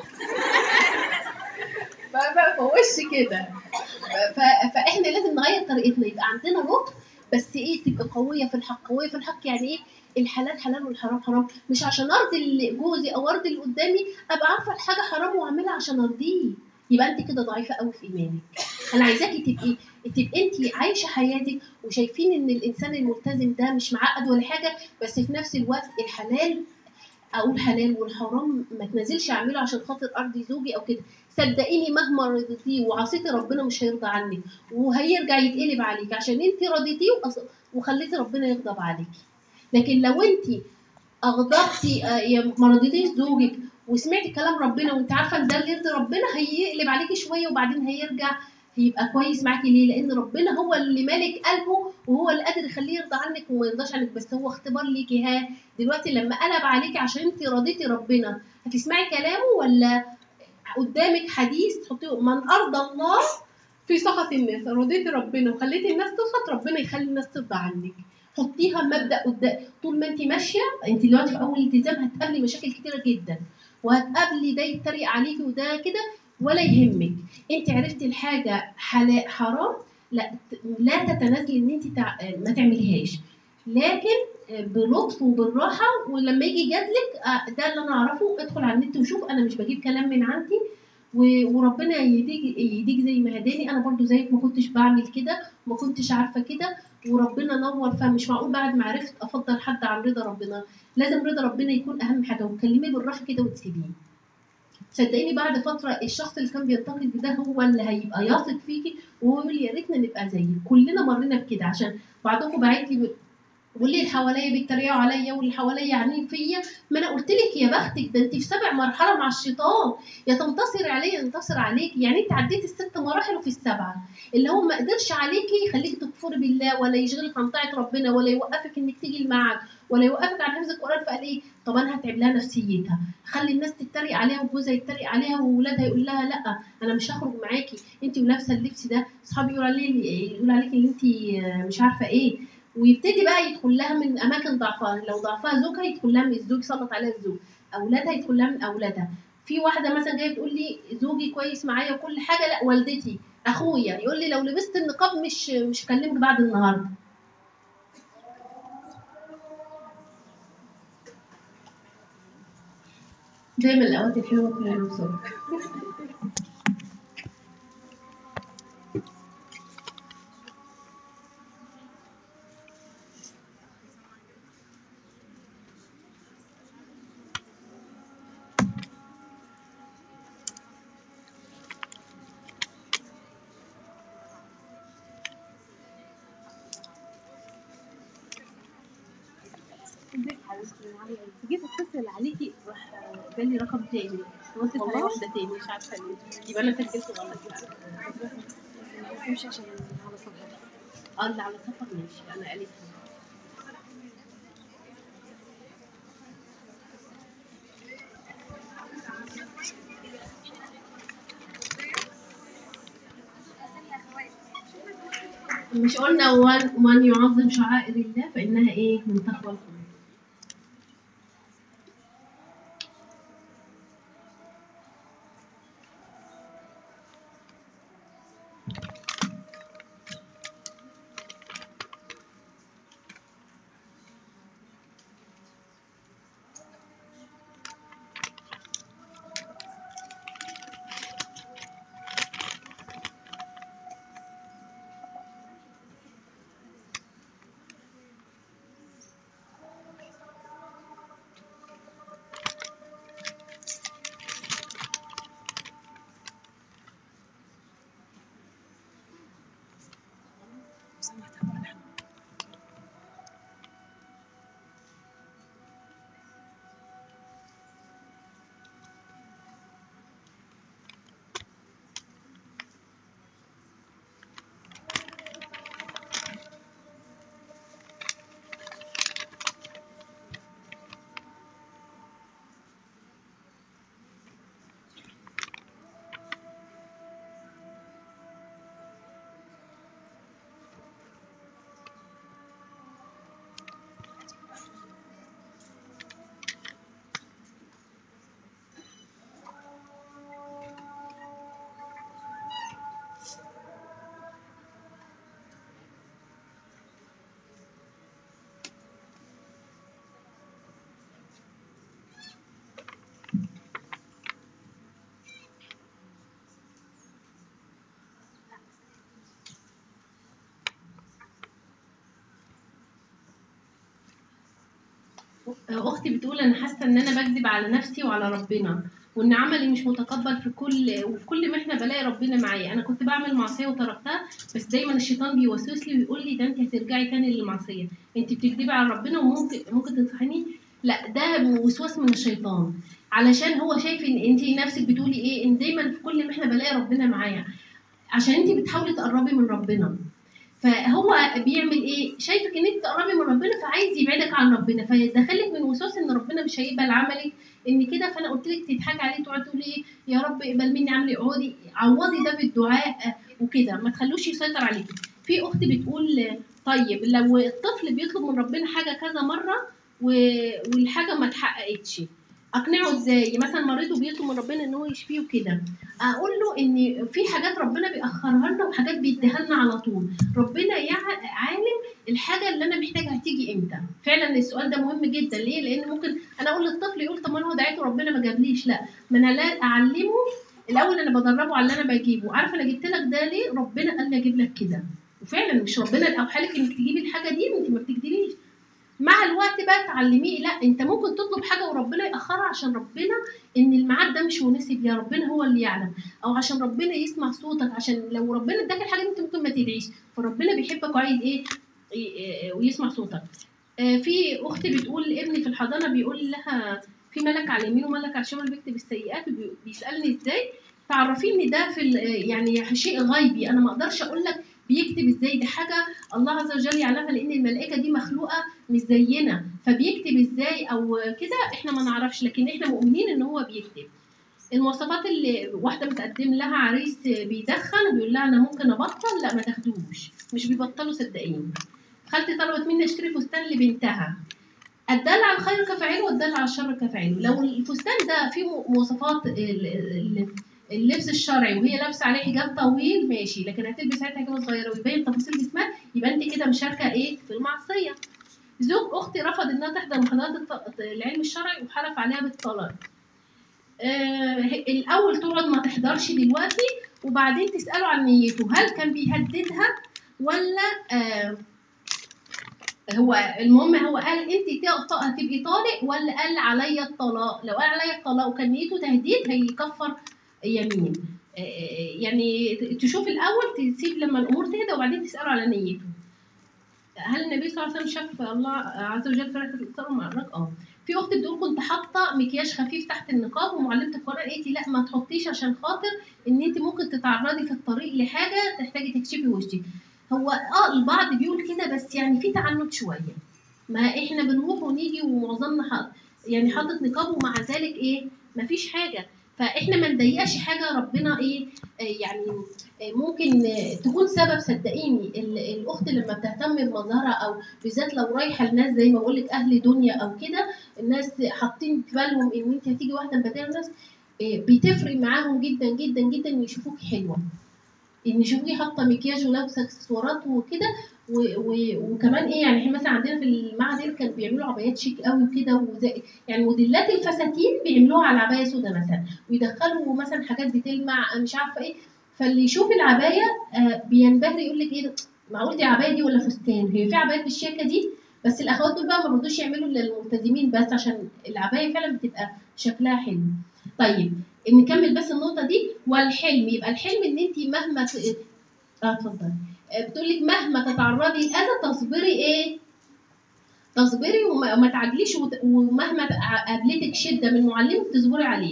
ف- فوش كده ف- فاحنا لازم نغير طريقتنا يبقى عندنا لطف بس ايه تبقى قويه في الحق قويه في الحق يعني ايه الحلال حلال والحرام حرام مش عشان ارضي اللي جوزي او ارضي اللي قدامي ابقى عارفه الحاجه حرام واعملها عشان ارضيه يبقى انت كده ضعيفه قوي في ايمانك انا عايزاكي تبقي تبقي انت عايشه حياتك وشايفين ان الانسان الملتزم ده مش معقد ولا حاجه بس في نفس الوقت الحلال اقول حلال والحرام ما تنزلش اعمله عشان خاطر ارضي زوجي او كده صدقيني مهما رضيتيه وعصيتي ربنا مش هيرضى عنك وهيرجع يتقلب عليك عشان انت رضيتيه وأص- وخليتي ربنا يغضب عليكي لكن لو انت اغضبتي آه، يا ما رضيتيش زوجك وسمعتي كلام ربنا وانت عارفه ان ده اللي يرضي ربنا هيقلب عليكي شويه وبعدين هيرجع هيبقى كويس معاكي ليه؟ لان ربنا هو اللي مالك قلبه وهو اللي قادر يخليه يرضى عنك وما يرضاش عنك بس هو اختبار ليكي ها دلوقتي لما قلب عليكي عشان انت رضيتي ربنا هتسمعي كلامه ولا قدامك حديث تحطيه من ارضى الله في سخط الناس رضيتي ربنا وخليتي الناس تسخط ربنا يخلي الناس ترضى عنك حطيها مبدا قدام طول ما انت ماشيه انت دلوقتي في اول التزام هتقابلي مشاكل كتيره جدا وهتقابلي ده يتريق عليكي وده كده ولا يهمك انت عرفتي الحاجه حلا- حرام لا لا تتنازلي ان انت تع... ما تعمليهاش لكن بلطف وبالراحه ولما يجي يجادلك آه، ده اللي انا اعرفه ادخل على النت وشوف انا مش بجيب كلام من عندي و- وربنا يهديك يهديك زي ما هداني انا برضو زيك ما كنتش بعمل كده ما كنتش عارفه كده وربنا نور فمش معقول بعد ما عرفت افضل حد عن رضا ربنا لازم رضا ربنا يكون اهم حاجه وتكلميه بالراحه كده وتسيبيه صدقيني بعد فتره الشخص اللي كان بينتقد ده هو اللي هيبقى يثق فيكي وهو يقول يا ريتنا نبقى زيك كلنا مرينا بكده عشان بعضكم بعت لي واللي اللي حواليا بيتريقوا عليا واللي حواليا عاملين فيا ما انا قلت لك يا بختك ده انت في سبع مرحله مع الشيطان يا تنتصري عليه يا ينتصر عليكي يعني انت عديتي الست مراحل وفي السبعه اللي هو ما قدرش عليكي يخليكي تكفري بالله ولا يشغلك عن طاعه ربنا ولا يوقفك انك تيجي المعهد ولا يوقفك عن حفظ القران فقال ايه طب انا هتعب لها نفسيتها خلي الناس تتريق عليها وجوزها يتريق عليها وولادها يقول لها لا انا مش هخرج معاكي انت ولابسه اللبس ده اصحابي يقولوا عليه يقول عليكي ان انت مش عارفه ايه ويبتدي بقى يدخل لها من اماكن ضعفها لو ضعفها زوجها يدخل لها من الزوج سلط عليها الزوج اولادها يدخل لها من اولادها في واحده مثلا جايه تقول لي زوجي كويس معايا وكل حاجه لا والدتي اخويا يقول لي لو لبست النقاب مش مش هكلمك بعد النهارده دايما الاوقات الحلوه كلنا بسرعه ازيك حبيبتي عامله ايه؟ جيت اتصل عليكي راح جالي رقم تاني وصلت على واحده تاني مش عارفه ليه يبقى انا سجلت غلط مش عشان على صفحتي اه اللي على سفر ماشي انا قالت لي مش قلنا ومن ومن يعظم شعائر الله فإنها إيه من تقوى القلوب اختي بتقول انا حاسه ان انا بكذب على نفسي وعلى ربنا وان عملي مش متقبل في كل وفي كل محنه بلاقي ربنا معايا انا كنت بعمل معصيه وتركتها بس دايما الشيطان بيوسوس لي ويقول لي ده انت هترجعي تاني للمعصيه انت بتكذبي على ربنا وممكن ممكن تنصحيني لا ده وسواس من الشيطان علشان هو شايف ان انت نفسك بتقولي ايه ان دايما في كل محنه بلاقي ربنا معايا عشان انت بتحاولي تقربي من ربنا فهو بيعمل ايه شايفك ان انت تقربي من ربنا فعايز يبعدك عن ربنا فيدخلك من وسواس ان ربنا مش هيقبل عملك ان كده فانا قلت لك تضحكي عليه تقعدي تقولي ايه يا رب اقبل مني عملي اقعدي عوضي ده بالدعاء وكده ما تخلوش يسيطر عليكي في اخت بتقول طيب لو الطفل بيطلب من ربنا حاجه كذا مره و- والحاجه ما اتحققتش اقنعه ازاي مثلا مريض وبيطلب من ربنا ان هو يشفيه وكده اقول له ان في حاجات ربنا بيأخرها لنا وحاجات بيديها لنا على طول ربنا يع- عالم الحاجه اللي انا محتاجها هتيجي امتى فعلا السؤال ده مهم جدا ليه لان ممكن انا اقول للطفل يقول طب ما انا هو دعيته ربنا ما جابليش لا ما انا لا اعلمه الاول انا بدربه على اللي انا بجيبه عارفه انا جبت لك ده ليه ربنا قال لي اجيب لك كده وفعلا مش ربنا اللي اوحى لك انك تجيبي الحاجه دي وانت ما بتكدبيش مع الوقت بقى تعلميه لا انت ممكن تطلب حاجه وربنا ياخرها عشان ربنا ان الميعاد ده مش مناسب يا ربنا هو اللي يعلم او عشان ربنا يسمع صوتك عشان لو ربنا اداك الحاجه دي انت ممكن ما تدعيش فربنا بيحبك وعايز ايه ي- ويسمع صوتك آه، في اخت بتقول ابني في الحضانه بيقول لها في ملك على اليمين وملك على الشمال بيكتب السيئات وبيسالني ازاي تعرفي ان ده في ال- يعني شيء غيبي انا ما اقدرش اقول لك بيكتب ازاي دي حاجه الله عز وجل يعلمها لان الملائكه دي مخلوقه مش زينا فبيكتب ازاي او كده احنا ما نعرفش لكن احنا مؤمنين ان هو بيكتب المواصفات اللي واحده متقدم لها عريس بيدخن وبيقول لها انا ممكن ابطل لا ما تاخدوش مش بيبطلوا صدقيني خالتي طلبت مني اشتري فستان لبنتها الدال على الخير كفاعله والدال على الشر كفاعله لو الفستان ده فيه مواصفات ال- ال- اللبس الشرعي وهي لابسه عليه حجاب طويل ماشي لكن هتلبس ساعتها حجاب صغيره ويبين تفاصيل جسمها يبقى انت كده مشاركه ايه في المعصيه زوج اختي رفض انها تحضر محاضرات الط- العلم الشرعي وحلف عليها بالطلاق آه الاول تقعد ما تحضرش دلوقتي وبعدين تساله عن نيته هل كان بيهددها ولا آه هو المهم هو قال انت تق- هتبقي طالق ولا قال عليا الطلاق لو قال عليا الطلاق وكان نيته تهديد هيكفر يمين آه، آه، يعني ت- تشوف الاول تسيب لما الامور تهدى وبعدين تساله على نيته هل النبي صلى الله عليه وسلم شاف الله عز وجل فرقة الإبصار مع الرجل؟ اه. في أخت بتقول كنت حاطة مكياج خفيف تحت النقاب ومعلمة القرآن قالت لي لا ما تحطيش عشان خاطر إن أنت ممكن تتعرضي في الطريق لحاجة تحتاجي تكشفي وشك. هو اه البعض بيقول كده بس يعني في تعنت شوية. ما احنا بنروح ونيجي ومعظمنا حاط يعني حاطط نقاب ومع ذلك ايه مفيش حاجة فاحنا ما نضيقش حاجة ربنا ايه آه، يعني آه، ممكن آه، تكون سبب صدقيني ال- الاخت لما بتهتم بمظهرها او بالذات لو رايحه لناس زي ما بقول لك اهل دنيا او كده الناس حاطين في بالهم ان انت هتيجي واحده مبهدله الناس آه، بتفرق معاهم جدا جدا جدا ان يشوفوك حلوه ان يشوفوكي حاطه مكياج ولابسه اكسسوارات وكده و- و- وكمان ايه يعني احنا مثلا عندنا في المعهد كانوا بيعملوا عبايات شيك قوي كده وزي يعني موديلات الفساتين بيعملوها على عبايه سودا مثلا ويدخلوا مثلا حاجات بتلمع مش عارفه ايه فاللي يشوف العبايه آه بينبهر يقول لك ايه ده معقول دي عبايه دي ولا فستان هي في عبايات بالشياكه دي بس الاخوات دول بقى ما رضوش يعملوا للملتزمين بس عشان العبايه فعلا بتبقى شكلها حلو طيب نكمل بس النقطه دي والحلم يبقى الحلم ان انت مهما ت... اه اتفضلي آه، بتقول لك مهما تتعرضي لاذى تصبري ايه تصبري وما وما تعجليش وت- ومهما قابلتك شده من معلمك تصبري عليه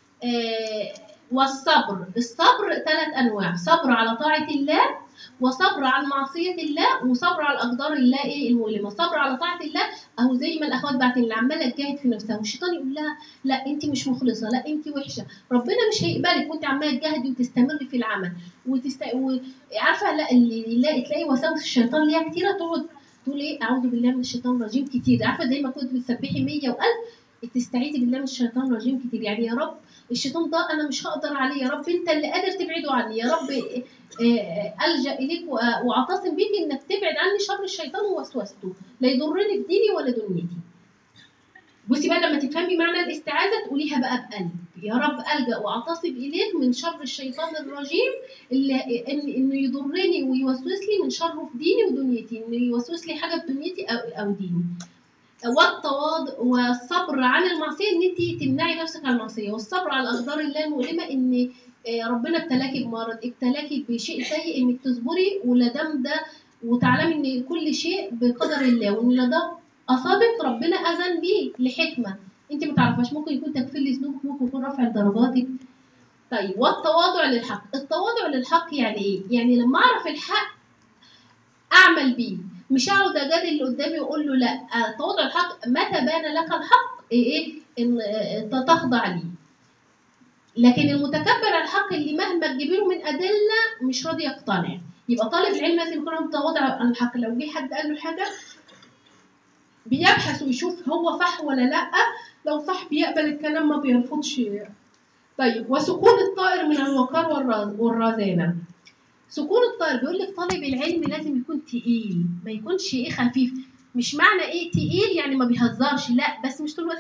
آه، والصبر الصبر ثلاث انواع صبر على طاعه الله وصبر عن معصيه الله وصبر على اقدار الله ايه المؤلمه صبر على طاعه الله اهو زي ما الاخوات بعتين اللي عماله تجاهد في نفسها والشيطان يقول لها لا انت مش مخلصه لا انت وحشه ربنا مش هيقبلك وانت عماله تجاهدي وتستمري في العمل وتست... و... عارفه لا اللي يلاقي تلاقي وساوس الشيطان ليها كتيره تقعد تقول ايه اعوذ بالله من الشيطان الرجيم كتير عارفه زي ما كنت بتسبحي 100 و1000 تستعيذي بالله من الشيطان الرجيم كتير يعني يا رب الشيطان ده انا مش هقدر عليه يا رب انت اللي قادر تبعده عني يا رب آه، الجا اليك وأ- واعتصم بيك انك تبعد عني شر الشيطان ووسوسته لا يضرني في ديني ولا دنيتي بصي بقى لما تفهمي معنى الاستعاذه تقوليها بقى بقلب يا رب الجا واعتصم اليك من شر الشيطان الرجيم اللي إن انه يضرني ويوسوس لي من شره في ديني ودنيتي انه يوسوس لي حاجه في دنيتي او او ديني والتواضع والصبر عن المعصيه ان انت تمنعي نفسك عن المعصيه والصبر على الاقدار الله المؤلمه ان آه، ربنا ابتلاكي بمرض ابتلاكي بشيء سيء انك تصبري ولا دام ده وتعلمي ان كل شيء بقدر الله وان لا ده اصابك ربنا اذن بيه لحكمه انت ما تعرفهاش ممكن يكون تكفير لذنوبك ممكن يكون رفع درجاتك طيب والتواضع للحق التواضع للحق يعني ايه يعني لما اعرف الحق اعمل بيه مش اقعد اجادل اللي قدامي واقول له لا آه، تواضع الحق متى بان لك الحق ايه ايه ان آه، تخضع ليه لكن المتكبر على الحق اللي مهما تجيبي له من ادله مش راضي يقتنع يبقى طالب العلم لازم يكون متواضع على الحق لو جه حد قال له حاجه بيبحث ويشوف هو صح ولا لا لو صح بيقبل الكلام ما بيرفضش طيب وسكون الطائر من الوقار والرا- والرزانه سكون الطائر بيقول لك طالب العلم لازم يكون تقيل ما يكونش ايه خفيف مش معنى ايه تقيل يعني ما بيهزرش لا بس مش طول الوقت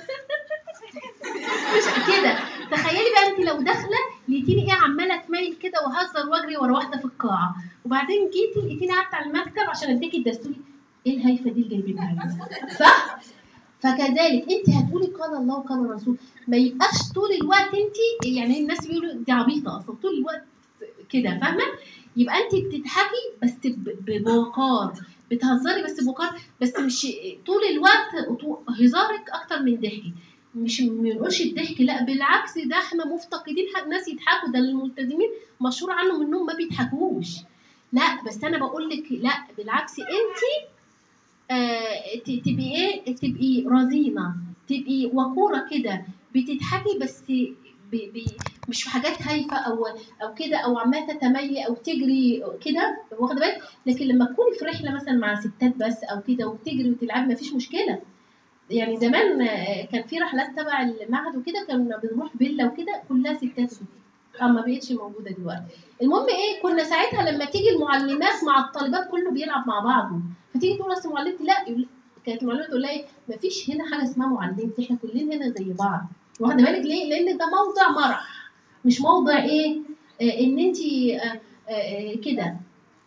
مش كده تخيلي بقى انت لو داخله لقيتيني ايه عماله اتميل كده وهزر واجري ورا واحده في القاعه وبعدين جيتي لقيتيني قعدت على المكتب عشان اديكي الدستوري ايه الهيفه دي اللي جايبينها لي؟ صح فكذلك انت هتقولي قال الله وقال الرسول ما يبقاش طول الوقت انت يعني الناس بيقولوا دي عبيطه اصلا طول الوقت كده فاهمه يبقى انت بتضحكي بس ب- ب- بوقار بتهزري بس بوقار بس مش طول الوقت طو- هزارك اكتر من ضحكي مش ما بنقولش الضحك لا بالعكس ده احنا مفتقدين حق ناس يضحكوا ده الملتزمين مشهور عنهم انهم ما بيضحكوش لا بس انا بقول لك لا بالعكس انت آه ت- تبقي ايه تبقي رزينه تبقي وقوره كده بتضحكي بس ب ب مش في حاجات هايفه او او كده او عماله تتميلي او تجري كده واخده بالك لكن لما تكوني في رحله مثلا مع ستات بس او كده وبتجري وتلعبي مفيش مشكله يعني زمان آه، كان في رحلات تبع المعهد وكده كنا بنروح فيلا وكده كلها ستات اه ما بقتش موجوده دلوقتي المهم ايه كنا ساعتها لما تيجي المعلمات مع الطالبات كله بيلعب مع بعضه فتيجي تقول اصل معلمتي لا يقول- كانت المعلمه تقول لها ايه مفيش هنا حاجه اسمها معلمتي احنا كلنا هنا زي بعض واخده بالك ليه لان ده موضع مرح مش موضع ايه آه ان انت آه آه آه كده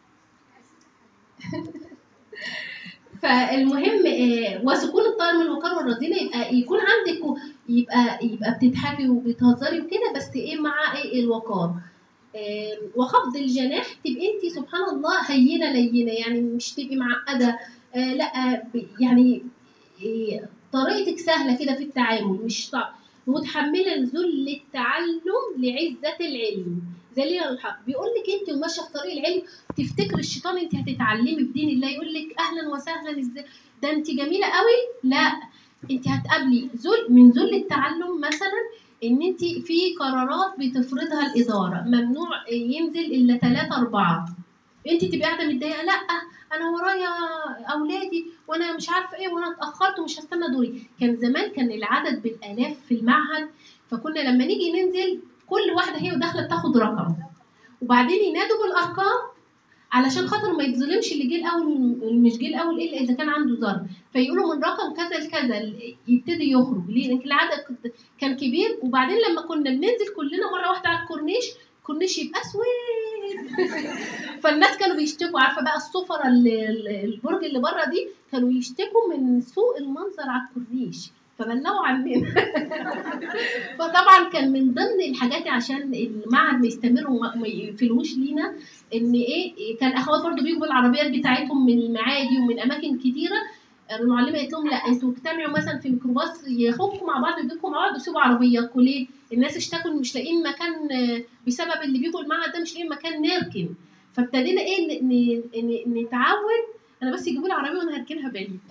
فالمهم آه، وسكون الطائر من الوقار والرذيلة يبقى يكون عندك و- يبقى يبقى بتضحكي وبتهزري وكده بس ايه مع ايه الوقار آه، وخفض الجناح تبقي انت سبحان الله هينه لينه يعني مش تبقي معقده آه، لا ب- يعني إيه، طريقتك سهله كده في التعامل مش صعب متحمله ذل التعلم لعزه العلم ذليل الحق بيقول لك انت وماشيه في طريق العلم تفتكر الشيطان انت هتتعلمي في دين الله يقول لك اهلا وسهلا ازاي ده انت جميله قوي لا انت هتقابلي ذل من ذل التعلم مثلا ان انت في قرارات بتفرضها الاداره ممنوع ينزل الا ثلاثة أربعة انت تبقي قاعده متضايقه لا انا ورايا اولادي وانا مش عارفه ايه وانا اتاخرت ومش هستنى دوري كان زمان كان العدد بالالاف في المعهد فكنا لما نيجي ننزل كل واحده هي وداخله بتاخد رقم وبعدين ينادوا بالارقام علشان خاطر ما يتظلمش اللي جه الاول واللي مش جه الاول الا اذا كان عنده ظرف فيقولوا من رقم كذا لكذا يبتدي يخرج ليه؟ لان العدد كت- كان كبير وبعدين لما كنا بننزل كلنا مره واحده على الكورنيش الكورنيش يبقى اسود فالناس كانوا بيشتكوا عارفه بقى السفره اللي اللي- البرج اللي بره دي كانوا يشتكوا من سوء المنظر على الكورنيش فبلغوا عننا فطبعا كان من ضمن الحاجات عشان المعهد ما يستمر وما ما يقفلوش لينا ان ايه كان اخوات برضو بيجوا بالعربيات بتاعتهم من المعادي ومن اماكن كتيره المعلمه قالت لهم لا انتوا اجتمعوا مثلا في ميكروباص ياخدكم مع بعض ويجيبكم مع بعض وسيبوا عربياتكم ليه؟ الناس اشتكوا إن مش لاقيين مكان آه، بسبب اللي بيجوا المعهد ده مش لاقيين مكان نركن فابتدينا ايه ن- ن- ن- نتعود انا بس يجيبوا لي عربيه وانا هركنها بعيد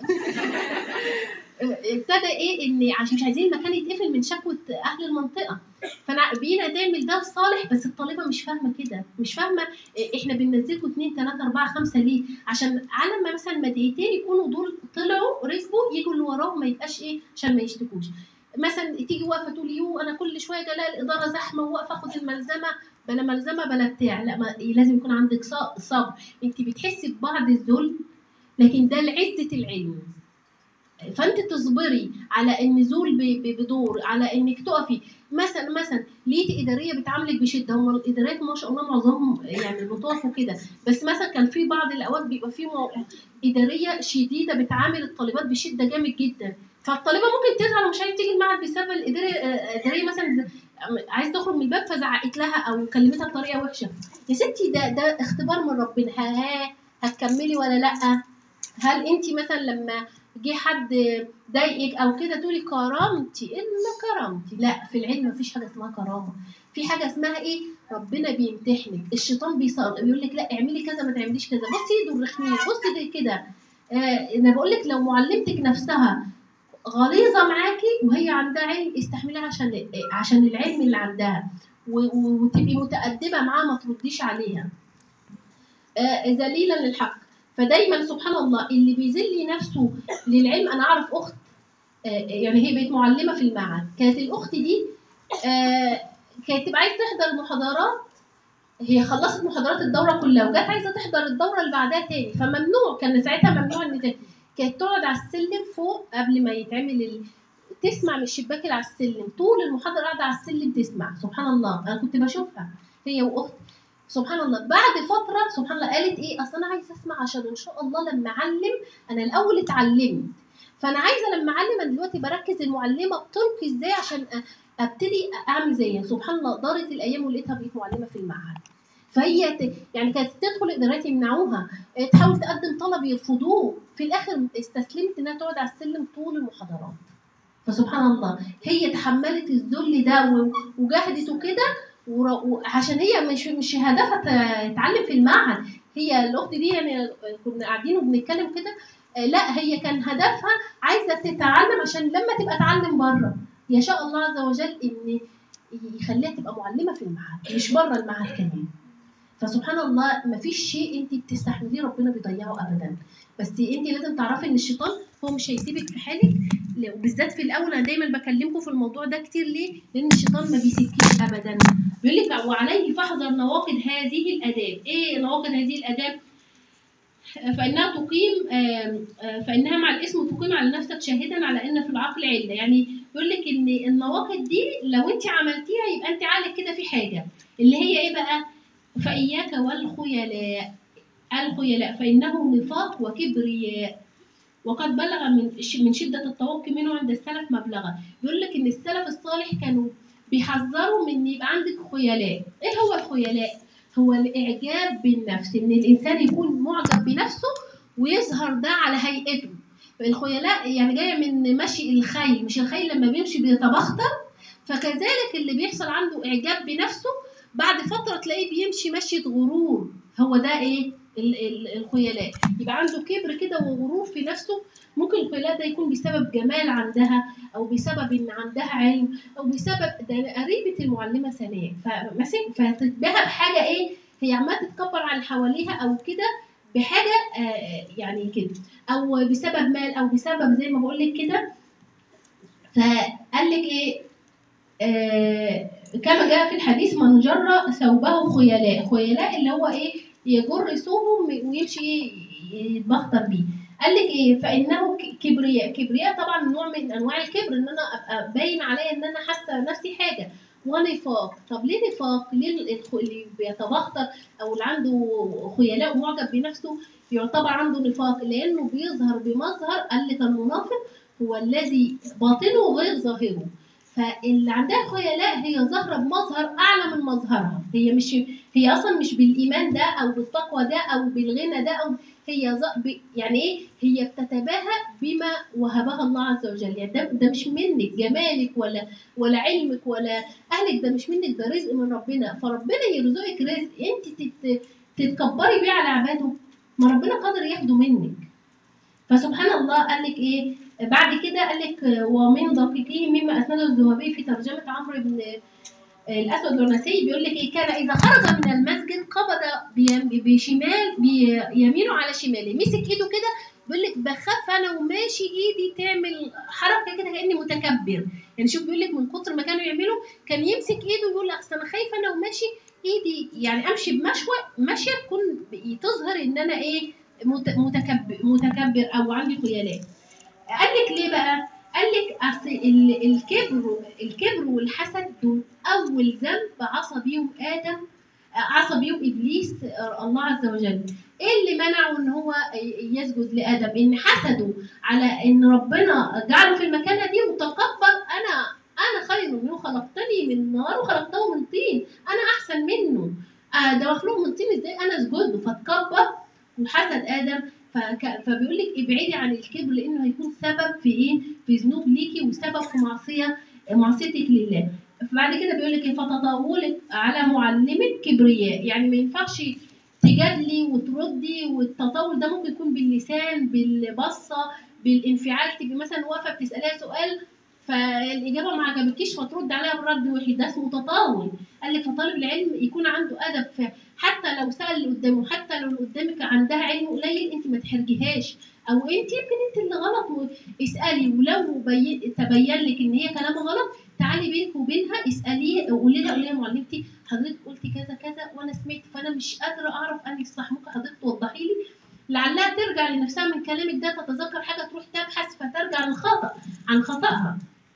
ابتدى ايه ان عشان مش عايزين المكان يتقفل من شكوى اهل المنطقه فانا بينا نعمل ده صالح بس الطالبه مش فاهمه كده مش فاهمه إيه، احنا بننزلكم 2 3 4 5 ليه عشان على ما مثلا مدقيقتين يكونوا دول طلعوا ركبوا يجوا اللي وراهم ما يبقاش ايه عشان ما يشتكوش مثلا تيجي واقفه تقول يو انا كل شويه الاقي الاداره زحمه وواقفه اخد الملزمه بلا ملزمه بلا بتاع لا ما لازم يكون عندك ص- صبر انت بتحسي ببعض الذل لكن ده لعزه العلم فانت تصبري على النزول ب- ب- بدور على انك تقفي مثلا مثلا لقيتي اداريه بتعاملك بشده هم الاداريات ما شاء الله معظمهم يعني بتقفوا كده بس مثلا كان في بعض الاوقات بيبقى في مو- اداريه شديده بتعامل الطالبات بشده جامد جدا فالطالبه ممكن تزعل ومش عايزه تيجي المعهد بسبب الاداريه الاداريه مثلا عايز تخرج من الباب فزعقت لها او كلمتها بطريقه وحشه يا ستي ده ده اختبار من ربنا ها ها هتكملي ولا لا هل انت مثلا لما جه حد ضايقك او كده تقولي كرامتي الا كرامتي لا في العلم مفيش حاجه اسمها كرامه في حاجه اسمها ايه ربنا بيمتحنك الشيطان بيصل بيقول لك لا اعملي كذا ما تعمليش كذا بصي ايده الرخمين بصي دي كده آه انا بقول لك لو معلمتك نفسها غليظه معاكي وهي عندها علم استحمليها عشان عشان العلم اللي عندها و- و- وتبقي متأدبة معاها ما ترديش عليها آه، ذليلا للحق فدايما سبحان الله اللي بيذل نفسه للعلم انا اعرف اخت آه، يعني هي بقت معلمه في المعهد كانت الاخت دي آه، كانت تبقى عايزه تحضر محاضرات هي خلصت محاضرات الدوره كلها وجت عايزه تحضر الدوره اللي بعدها تاني فممنوع كان ساعتها ممنوع ان ت- كانت تقعد على السلم فوق قبل ما يتعمل ال... تسمع من الشباك اللي على السلم طول المحاضره قاعده على السلم تسمع سبحان الله انا كنت بشوفها هي واخت سبحان الله بعد فتره سبحان الله قالت ايه اصل انا عايزه اسمع عشان ان شاء الله لما اعلم انا الاول اتعلمت فانا عايزه لما اعلم انا دلوقتي بركز المعلمه بتلقي ازاي عشان أ- ابتدي اعمل زيها سبحان الله دارت الايام ولقيتها بقت معلمه في المعهد فهي ت... يعني كانت تدخل ادارات يمنعوها إيه، تحاول تقدم طلب يرفضوه في الاخر استسلمت انها تقعد على السلم طول المحاضرات فسبحان الله هي تحملت الذل ده و- وجهدت وكده ور- وعشان هي مش مش هدفها ت- تتعلم في المعهد هي الاخت دي يعني كنا قاعدين وبنتكلم كده آه، لا هي كان هدفها عايزه تتعلم عشان لما تبقى تعلم بره يشاء الله عز وجل ان يخليها تبقى معلمه في المعهد مش بره المعهد كمان فسبحان الله مفيش شيء انت بتستحمليه ربنا بيضيعه ابدا بس انت لازم تعرفي ان الشيطان هو مش هيسيبك في حالك ل- وبالذات في الاول انا دايما بكلمكم في الموضوع ده كتير ليه؟ لان الشيطان ما بيسيبكيش ابدا بيقول لك وعليه فاحذر نواقض هذه الاداب ايه نواقض هذه الاداب فانها تقيم آم، آه، فانها مع الاسم تقيم على نفسك شاهدا على ان في العقل عله يعني يقول لك ان النواقض دي لو انت عملتيها يبقى انت عقلك كده في حاجه اللي هي ايه بقى فاياك والخيلاء الخيلاء فانه نفاق وكبرياء وقد بلغ من من شده التوقي منه عند السلف مبلغا بيقول لك ان السلف الصالح كانوا بيحذروا من ان يبقى عندك خيلاء ايه هو الخيلاء هو الاعجاب بالنفس ان الانسان يكون معجب بنفسه ويظهر ده على هيئته الخيلاء يعني جايه من مشي الخيل مش الخيل لما بيمشي بيتبختر فكذلك اللي بيحصل عنده اعجاب بنفسه بعد فتره تلاقيه بيمشي مشيه غرور هو ده ايه ال- ال- الخيلاء يبقى عنده كبر كده وغرور في نفسه ممكن الخيلاء ده يكون بسبب جمال عندها او بسبب ان عندها علم او بسبب ده قريبه المعلمه سناء فمثلا فتتباهى بحاجه ايه هي عماله تتكبر على اللي حواليها او كده بحاجه آه يعني كده او بسبب مال او بسبب زي ما بقول لك كده فقال لك ايه آه كما جاء في الحديث من جر ثوبه خيلاء خيلاء اللي هو ايه يجر ثوبه ويمشي إيه يتبختر بيه قال لك ايه فانه ك- كبرياء كبرياء طبعا نوع من انواع الكبر ان انا ابقى باين عليا ان انا حاسه نفسي حاجه ونفاق طب ليه نفاق ليه الخ- اللي بيتبختر او اللي عنده خيلاء ومعجب بنفسه يعتبر عنده نفاق لانه بيظهر بمظهر قال لك المنافق هو الذي باطنه غير ظاهره فاللي عندها خيلاء هي ظاهره بمظهر اعلى من مظهرها هي مش هي اصلا مش بالايمان ده او بالتقوى ده او بالغنى ده او هي ظ- ب- يعني ايه هي بتتباهى بما وهبها الله عز وجل يعني ده, ده مش منك جمالك ولا ولا علمك ولا اهلك ده مش منك ده رزق من ربنا فربنا يرزقك رزق انت تت تتكبري بيه على عباده ما ربنا قادر ياخده منك فسبحان الله قال لك ايه بعد كده قال لك ومن دقيقه مما اسنده الذهبي في ترجمه عمرو بن الاسود العنسي بيقول لك ايه كان اذا خرج من المسجد قبض بيم- بشمال بيمينه على شماله مسك ايده كده بيقول لك بخاف انا وماشي ايدي تعمل حركه كده كاني متكبر يعني شوف بيقول لك من كتر ما كانوا يعملوا كان يمسك ايده ويقول لك اصل انا خايف انا وماشي ايدي يعني امشي بمشوه ماشيه تكون تظهر ان انا ايه مت- متكبر متكبر او عندي خيلاء قال لك ليه بقى قال لك اصل ال- الكبر الكبر والحسد دول اول ذنب عصى بيهم ادم عصى بيهم ابليس الله عز وجل ايه اللي منعه ان هو يسجد لادم ان حسده على ان ربنا جعله في المكانه دي وتكبر انا انا خير منه خلقتني من نار وخلقته من طين انا احسن منه آه ده مخلوق من طين ازاي انا اسجد له فتكبر وحسد ادم فك... فبيقول لك ابعدي عن الكبر لانه هيكون سبب في ايه؟ في ذنوب ليكي وسبب في معصيه معصيتك لله. فبعد كده بيقول لك ايه فتطاولك على معلمك كبرياء يعني ما ينفعش تجادلي وتردي والتطاول ده ممكن يكون باللسان بالبصه بالانفعال تبقي مثلا واقفه بتساليها سؤال فالاجابه ما عجبتكيش فترد عليها برد وحيد ده اسمه تطاول قال لك فطالب العلم يكون عنده ادب في حتى لو سال اللي قدامه حتى لو اللي قدامك عندها علم قليل انت ما تحرجيهاش او انت يمكن انت اللي غلط و- اسالي ولو بي... تبين لك ان هي كلامه غلط تعالي بينك وبينها اساليه قولي لها قولي لها يا معلمتي حضرتك قلتي كذا كذا وانا سمعت فانا مش قادره اعرف انهي الصح ممكن حضرتك توضحي لي لعلها ترجع لنفسها من كلامك ده تتذكر حاجه تروح تبحث فترجع للخطا عن خطاها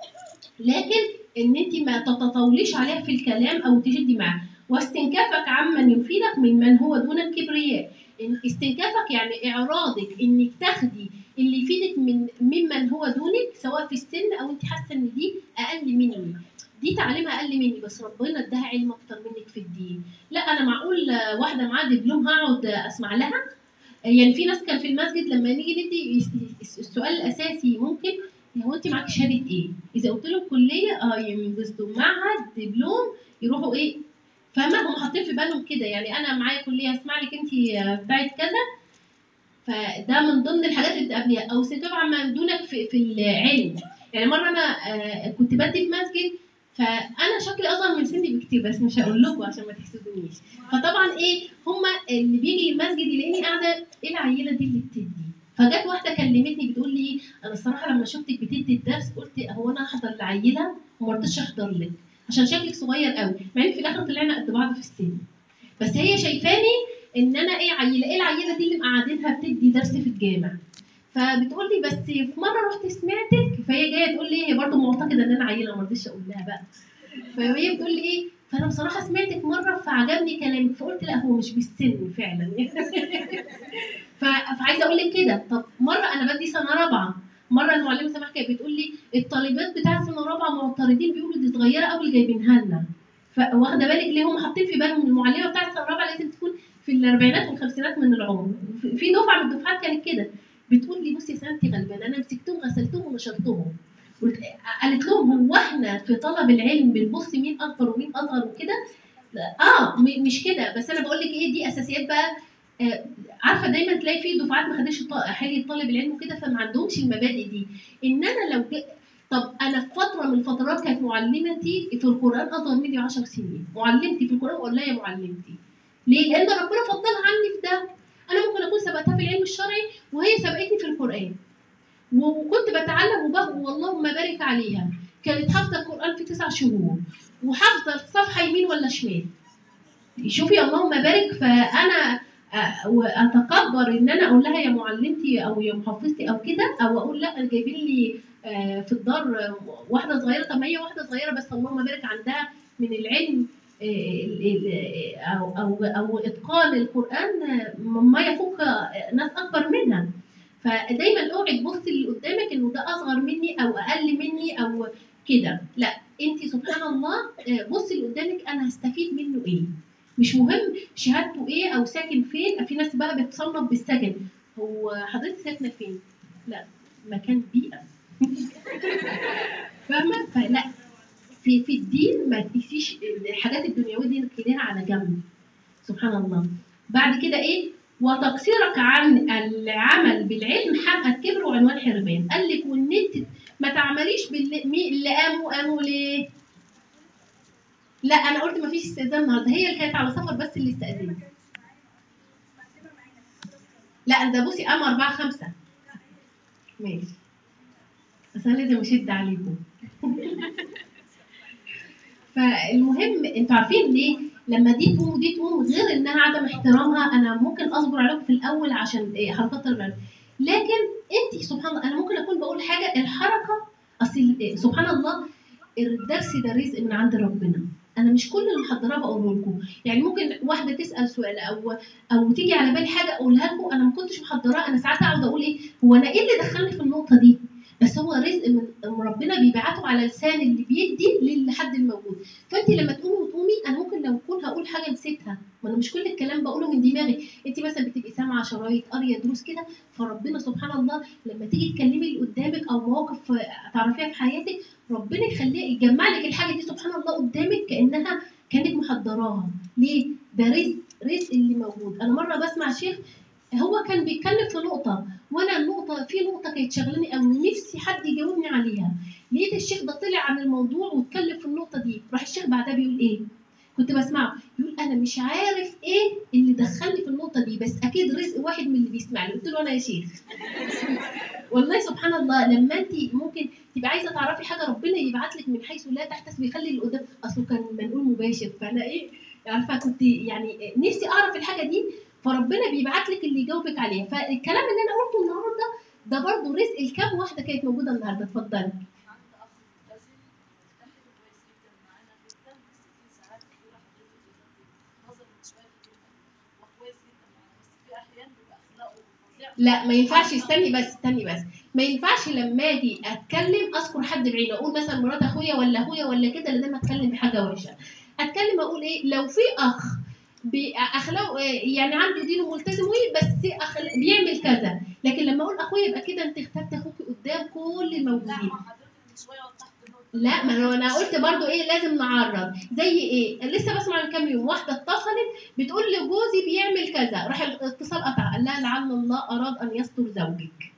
لكن ان انت ما تتطاوليش عليها في الكلام او تجدي معاه واستنكافك عمن يفيدك ممن هو دون الكبرياء إن استنكافك يعني اعراضك انك تاخدي اللي يفيدك من ممن هو دونك سواء في السن او انت حاسه ان دي اقل مني دي تعليمها اقل مني بس ربنا اداها علم اكتر منك في الدين لا انا معقول آه، واحده معاها دبلوم هقعد آه، اسمع لها يعني في ناس كان في المسجد لما نيجي ندي الس- السؤال الاساسي ممكن هو انت معاكي شهاده ايه؟ اذا قلت لهم كليه اه ينبسطوا معهد دبلوم يروحوا ايه؟ فاهمه هم حاطين في بالهم كده يعني انا معايا كليه اسمع لك انت بتاعت كذا فده من ضمن الحاجات اللي بتقابليها او استنكاف عما دونك في, في العلم يعني مره انا آه، كنت بدي في مسجد فانا شكلي اصغر من سني بكتير بس مش هقول لكم عشان ما تحسدونيش فطبعا ايه هما اللي بيجي المسجد يلاقيني قاعده ايه العيله دي اللي بتدي فجت واحده كلمتني بتقول لي انا الصراحه لما شفتك بتدي الدرس قلت هو انا احضر لعيله وما رضيتش احضر لك عشان شكلك صغير قوي مع ان في الاخر طلعنا قد بعض في السن بس هي شايفاني ان انا ايه عيله ايه العيله دي اللي مقعدينها بتدي درس في الجامع فبتقول لي بس في مره رحت سمعتك فهي جايه تقول لي هي برضه معتقده ان انا عيله ما رضيتش اقول لها بقى فهي بتقول لي ايه فانا بصراحه سمعتك مره فعجبني كلامك فقلت لا هو مش بالسن فعلا ف- فعايزه اقول لك كده طب مره انا بدي سنه رابعه مره المعلمه سماح كانت بتقول لي الطالبات بتاع سنه رابعه معترضين بيقولوا دي صغيره قوي اللي جايبينها لنا فواخده بالك ليه هم حاطين في بالهم المعلمه بتاعت سنه رابعه لازم تكون في الاربعينات والخمسينات من العمر في- في دفعه من الدفعات كانت كده بتقول لي بصي يا سنتي غلبانه انا مسكتهم غسلتهم ونشرتهم قلت قالت لهم هو احنا في طلب العلم بنبص مين اكبر ومين اصغر وكده لا، اه م- مش كده بس انا بقول لك ايه دي اساسيات بقى آه، عارفه دايما تلاقي في دفعات ما خدتش ط- حاجه طالب العلم وكده فما عندهمش المبادئ دي ان انا لو ج... طب انا في فتره من الفترات كانت معلمتي في القران اصغر مني 10 سنين معلمتي في القران ولا يا معلمتي ليه لان ربنا فضلها عني في ده انا ممكن اكون سبقتها في العلم الشرعي وهي سبقتني في القران وكنت بتعلم وبهو واللهم بارك عليها كانت حافظه القران في تسع شهور وحافظه الصفحه يمين ولا شمال شوفي اللهم بارك فانا أ- واتكبر ان انا اقول لها يا معلمتي او يا محفظتي او كده او اقول لا جايبين لي آه، في الدار آه، واحده صغيره طب ما هي واحده صغيره بس اللهم بارك عندها من العلم آه، ال- ال- او او او اتقان القران آه، ما يفوق آه، ناس اكبر منها فدايما اوعي تبصي اللي قدامك انه ده اصغر مني او اقل مني او كده لا انت سبحان الله آه، بصي اللي قدامك انا هستفيد منه ايه مش مهم شهادته ايه او ساكن فين في ناس بقى بتصنف بالسكن هو حضرتك ساكنه فين لا مكان بيئه فاهمه فلا في في الدين ما تقيسيش الحاجات الدنيويه دي نركنيها على جنب سبحان الله بعد كده ايه وتقصيرك عن العمل بالعلم حق الكبر وعنوان حرمان قال لك وان انت ما تعمليش باللي مين اللي قاموا قاموا ليه لا انا قلت ما فيش استئذان النهارده هي اللي كانت على سفر بس اللي استأذنت لا ده بصي قام أربعة خمسة ماشي بس أنا لازم أشد عليكم فالمهم انتوا عارفين ليه لما دي تقوم ودي تقوم غير انها عدم احترامها انا ممكن اصبر عليكم في الاول عشان إيه، حركات الرد لكن انت سبحان الله انا ممكن اكون بقول حاجه الحركه اصل سبحان الله الدرس ده رزق من عند ربنا انا مش كل اللي محضراه بقوله لكم يعني ممكن واحده تسال سؤال او او تيجي على بالي حاجه اقولها لكم انا ما كنتش محضراه انا ساعات اقعد اقول ايه هو انا ايه اللي دخلني في النقطه دي بس هو رزق من من ربنا بيبعته على لسان اللي بيدي للحد الموجود فانت لما تقومي وتقومي انا ممكن لو اكون هقول حاجه نسيتها ما انا مش كل الكلام بقوله من دماغي انت مثلا بتبقي سامعه شرايط قاريه دروس كده فربنا سبحان الله لما تيجي تكلمي اللي قدامك او مواقف آه، تعرفيها في حياتك ربنا يخليه يجمع لك الحاجه دي سبحان الله قدامك كانها كانك محضراها ليه ده رزق رزق اللي موجود انا مره بسمع شيخ هو كان بيتكلم في نقطة وأنا النقطة في نقطة كانت شغلاني أوي نفسي حد يجاوبني عليها لقيت الشيخ ده طلع عن الموضوع واتكلم في النقطة دي راح الشيخ بعدها بيقول إيه كنت بسمعه يقول أنا مش عارف إيه اللي دخلني في النقطة دي بس أكيد رزق واحد من اللي بيسمع لي قلت له أنا يا شيخ والله سبحان الله لما انت ممكن تبقى عايزه تعرفي حاجه ربنا يبعت لك من حيث لا تحتسبي يخلي اللي قدام اصله كان منقول مباشر فانا ايه عارفه كنت يعني نفسي اعرف الحاجه دي فربنا بيبعت لك اللي يجاوبك عليها فالكلام اللي انا قلته النهارده ده برضه رزق الكام واحده كانت موجوده النهارده اتفضلي عند اخ ملتزم ملتحي كويس جدا معانا جدا بس في ساعات كتيره حضرتك بيغضب نظري من شويه جدا وكويس جدا معانا بس في احيان بيبقى اخلاقه فظيع لا ما ينفعش استني بس استني بس ما ينفعش لما اجي اتكلم اذكر حد بعينه اقول مثلا مرات اخويا ولا اخويا ولا كده لازم اتكلم بحاجه وحشه اتكلم اقول ايه لو في اخ باخلاقه يعني عنده دين وملتزم وإيه بس أخل... بيعمل كذا لكن لما اقول اخويا يبقى كده انت اخترت اخوك قدام كل لا الموجودين ما حضرتك من شويه وضحت النقطه لا ما هو انا قلت برضو ايه لازم نعرض زي ايه لسه بسمع من كام يوم واحده اتصلت بتقول لجوزي بيعمل كذا راح الاتصال قطع قال لها لعل الله اراد ان يستر زوجك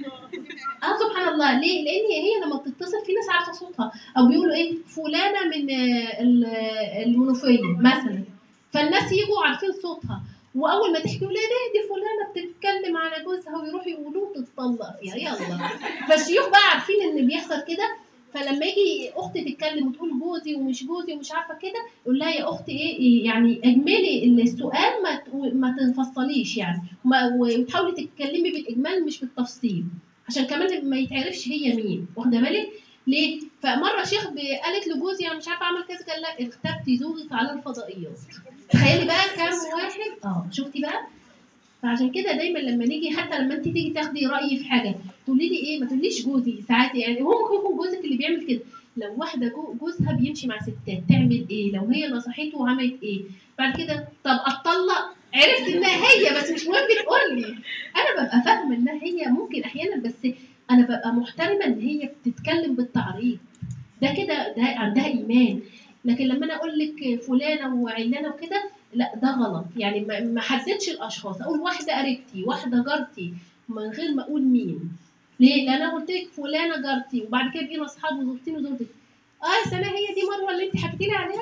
اه سبحان الله ليه لان هي لما بتتصل في ناس عارفه صوتها او بيقولوا ايه فلانه من آه، ال- آه، المنوفيه مثلا فالناس يجوا عارفين صوتها واول ما تحكي له ليه دي فلانه بتتكلم على جوزها ويروحوا يقولوا تتطلق فيها يلا فالشيوخ بقى عارفين ان بيحصل كده فلما يجي اختي تتكلم وتقول جوزي ومش جوزي ومش عارفه كده يقول لها يا اختي ايه إيه يعني اجملي السؤال ما تقو- ما تفصليش يعني وما- وتحاولي تتكلمي بالاجمال مش بالتفصيل عشان كمان ما يتعرفش هي مين واخده بالك ليه فمره شيخ ب- قالت لجوزي انا مش عارفه اعمل كذا قال لا اغتبتي زوجك على الفضائيات تخيلي بقى كام واحد اه شفتي بقى فعشان كده دايما لما نيجي حتى لما انت تيجي تاخدي رايي في حاجه تقولي لي ايه ما تقوليش جوزي ساعات يعني هو ممكن يكون جوزك اللي بيعمل كده لو واحده جو- جوزها بيمشي مع ستات تعمل ايه لو هي نصحته وعملت ايه بعد كده طب اتطلق عرفت انها هي بس مش مهم تقول لي انا ببقى فاهمه انها هي ممكن احيانا بس انا ببقى محترمه ان هي بتتكلم بالتعريض ده كده ده عندها ايمان لكن لما انا اقول لك فلانه وعلانه وكده لا ده غلط يعني ما ما حددش الاشخاص اقول واحده قريبتي واحده جارتي من غير ما اقول مين ليه لان انا قلت لك فلانه جارتي وبعد كده بقينا اصحاب وزرتيني وزرتك اه يا سناء هي دي مروه اللي انت حكيتي لي عليها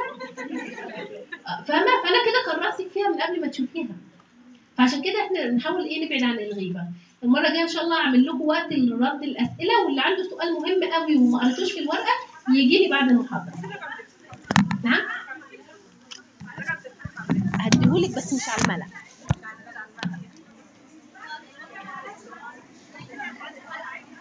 آه، فاهمه فانا كده كرهتك فيها من قبل ما تشوفيها فعشان كده احنا نحاول ايه نبعد عن الغيبه المره الجايه ان شاء الله اعمل لكم وقت لرد الاسئله واللي عنده سؤال مهم قوي وما قريتوش في الورقه يجي لي بعد المحاضره نعم هديهولك بس مش على الملأ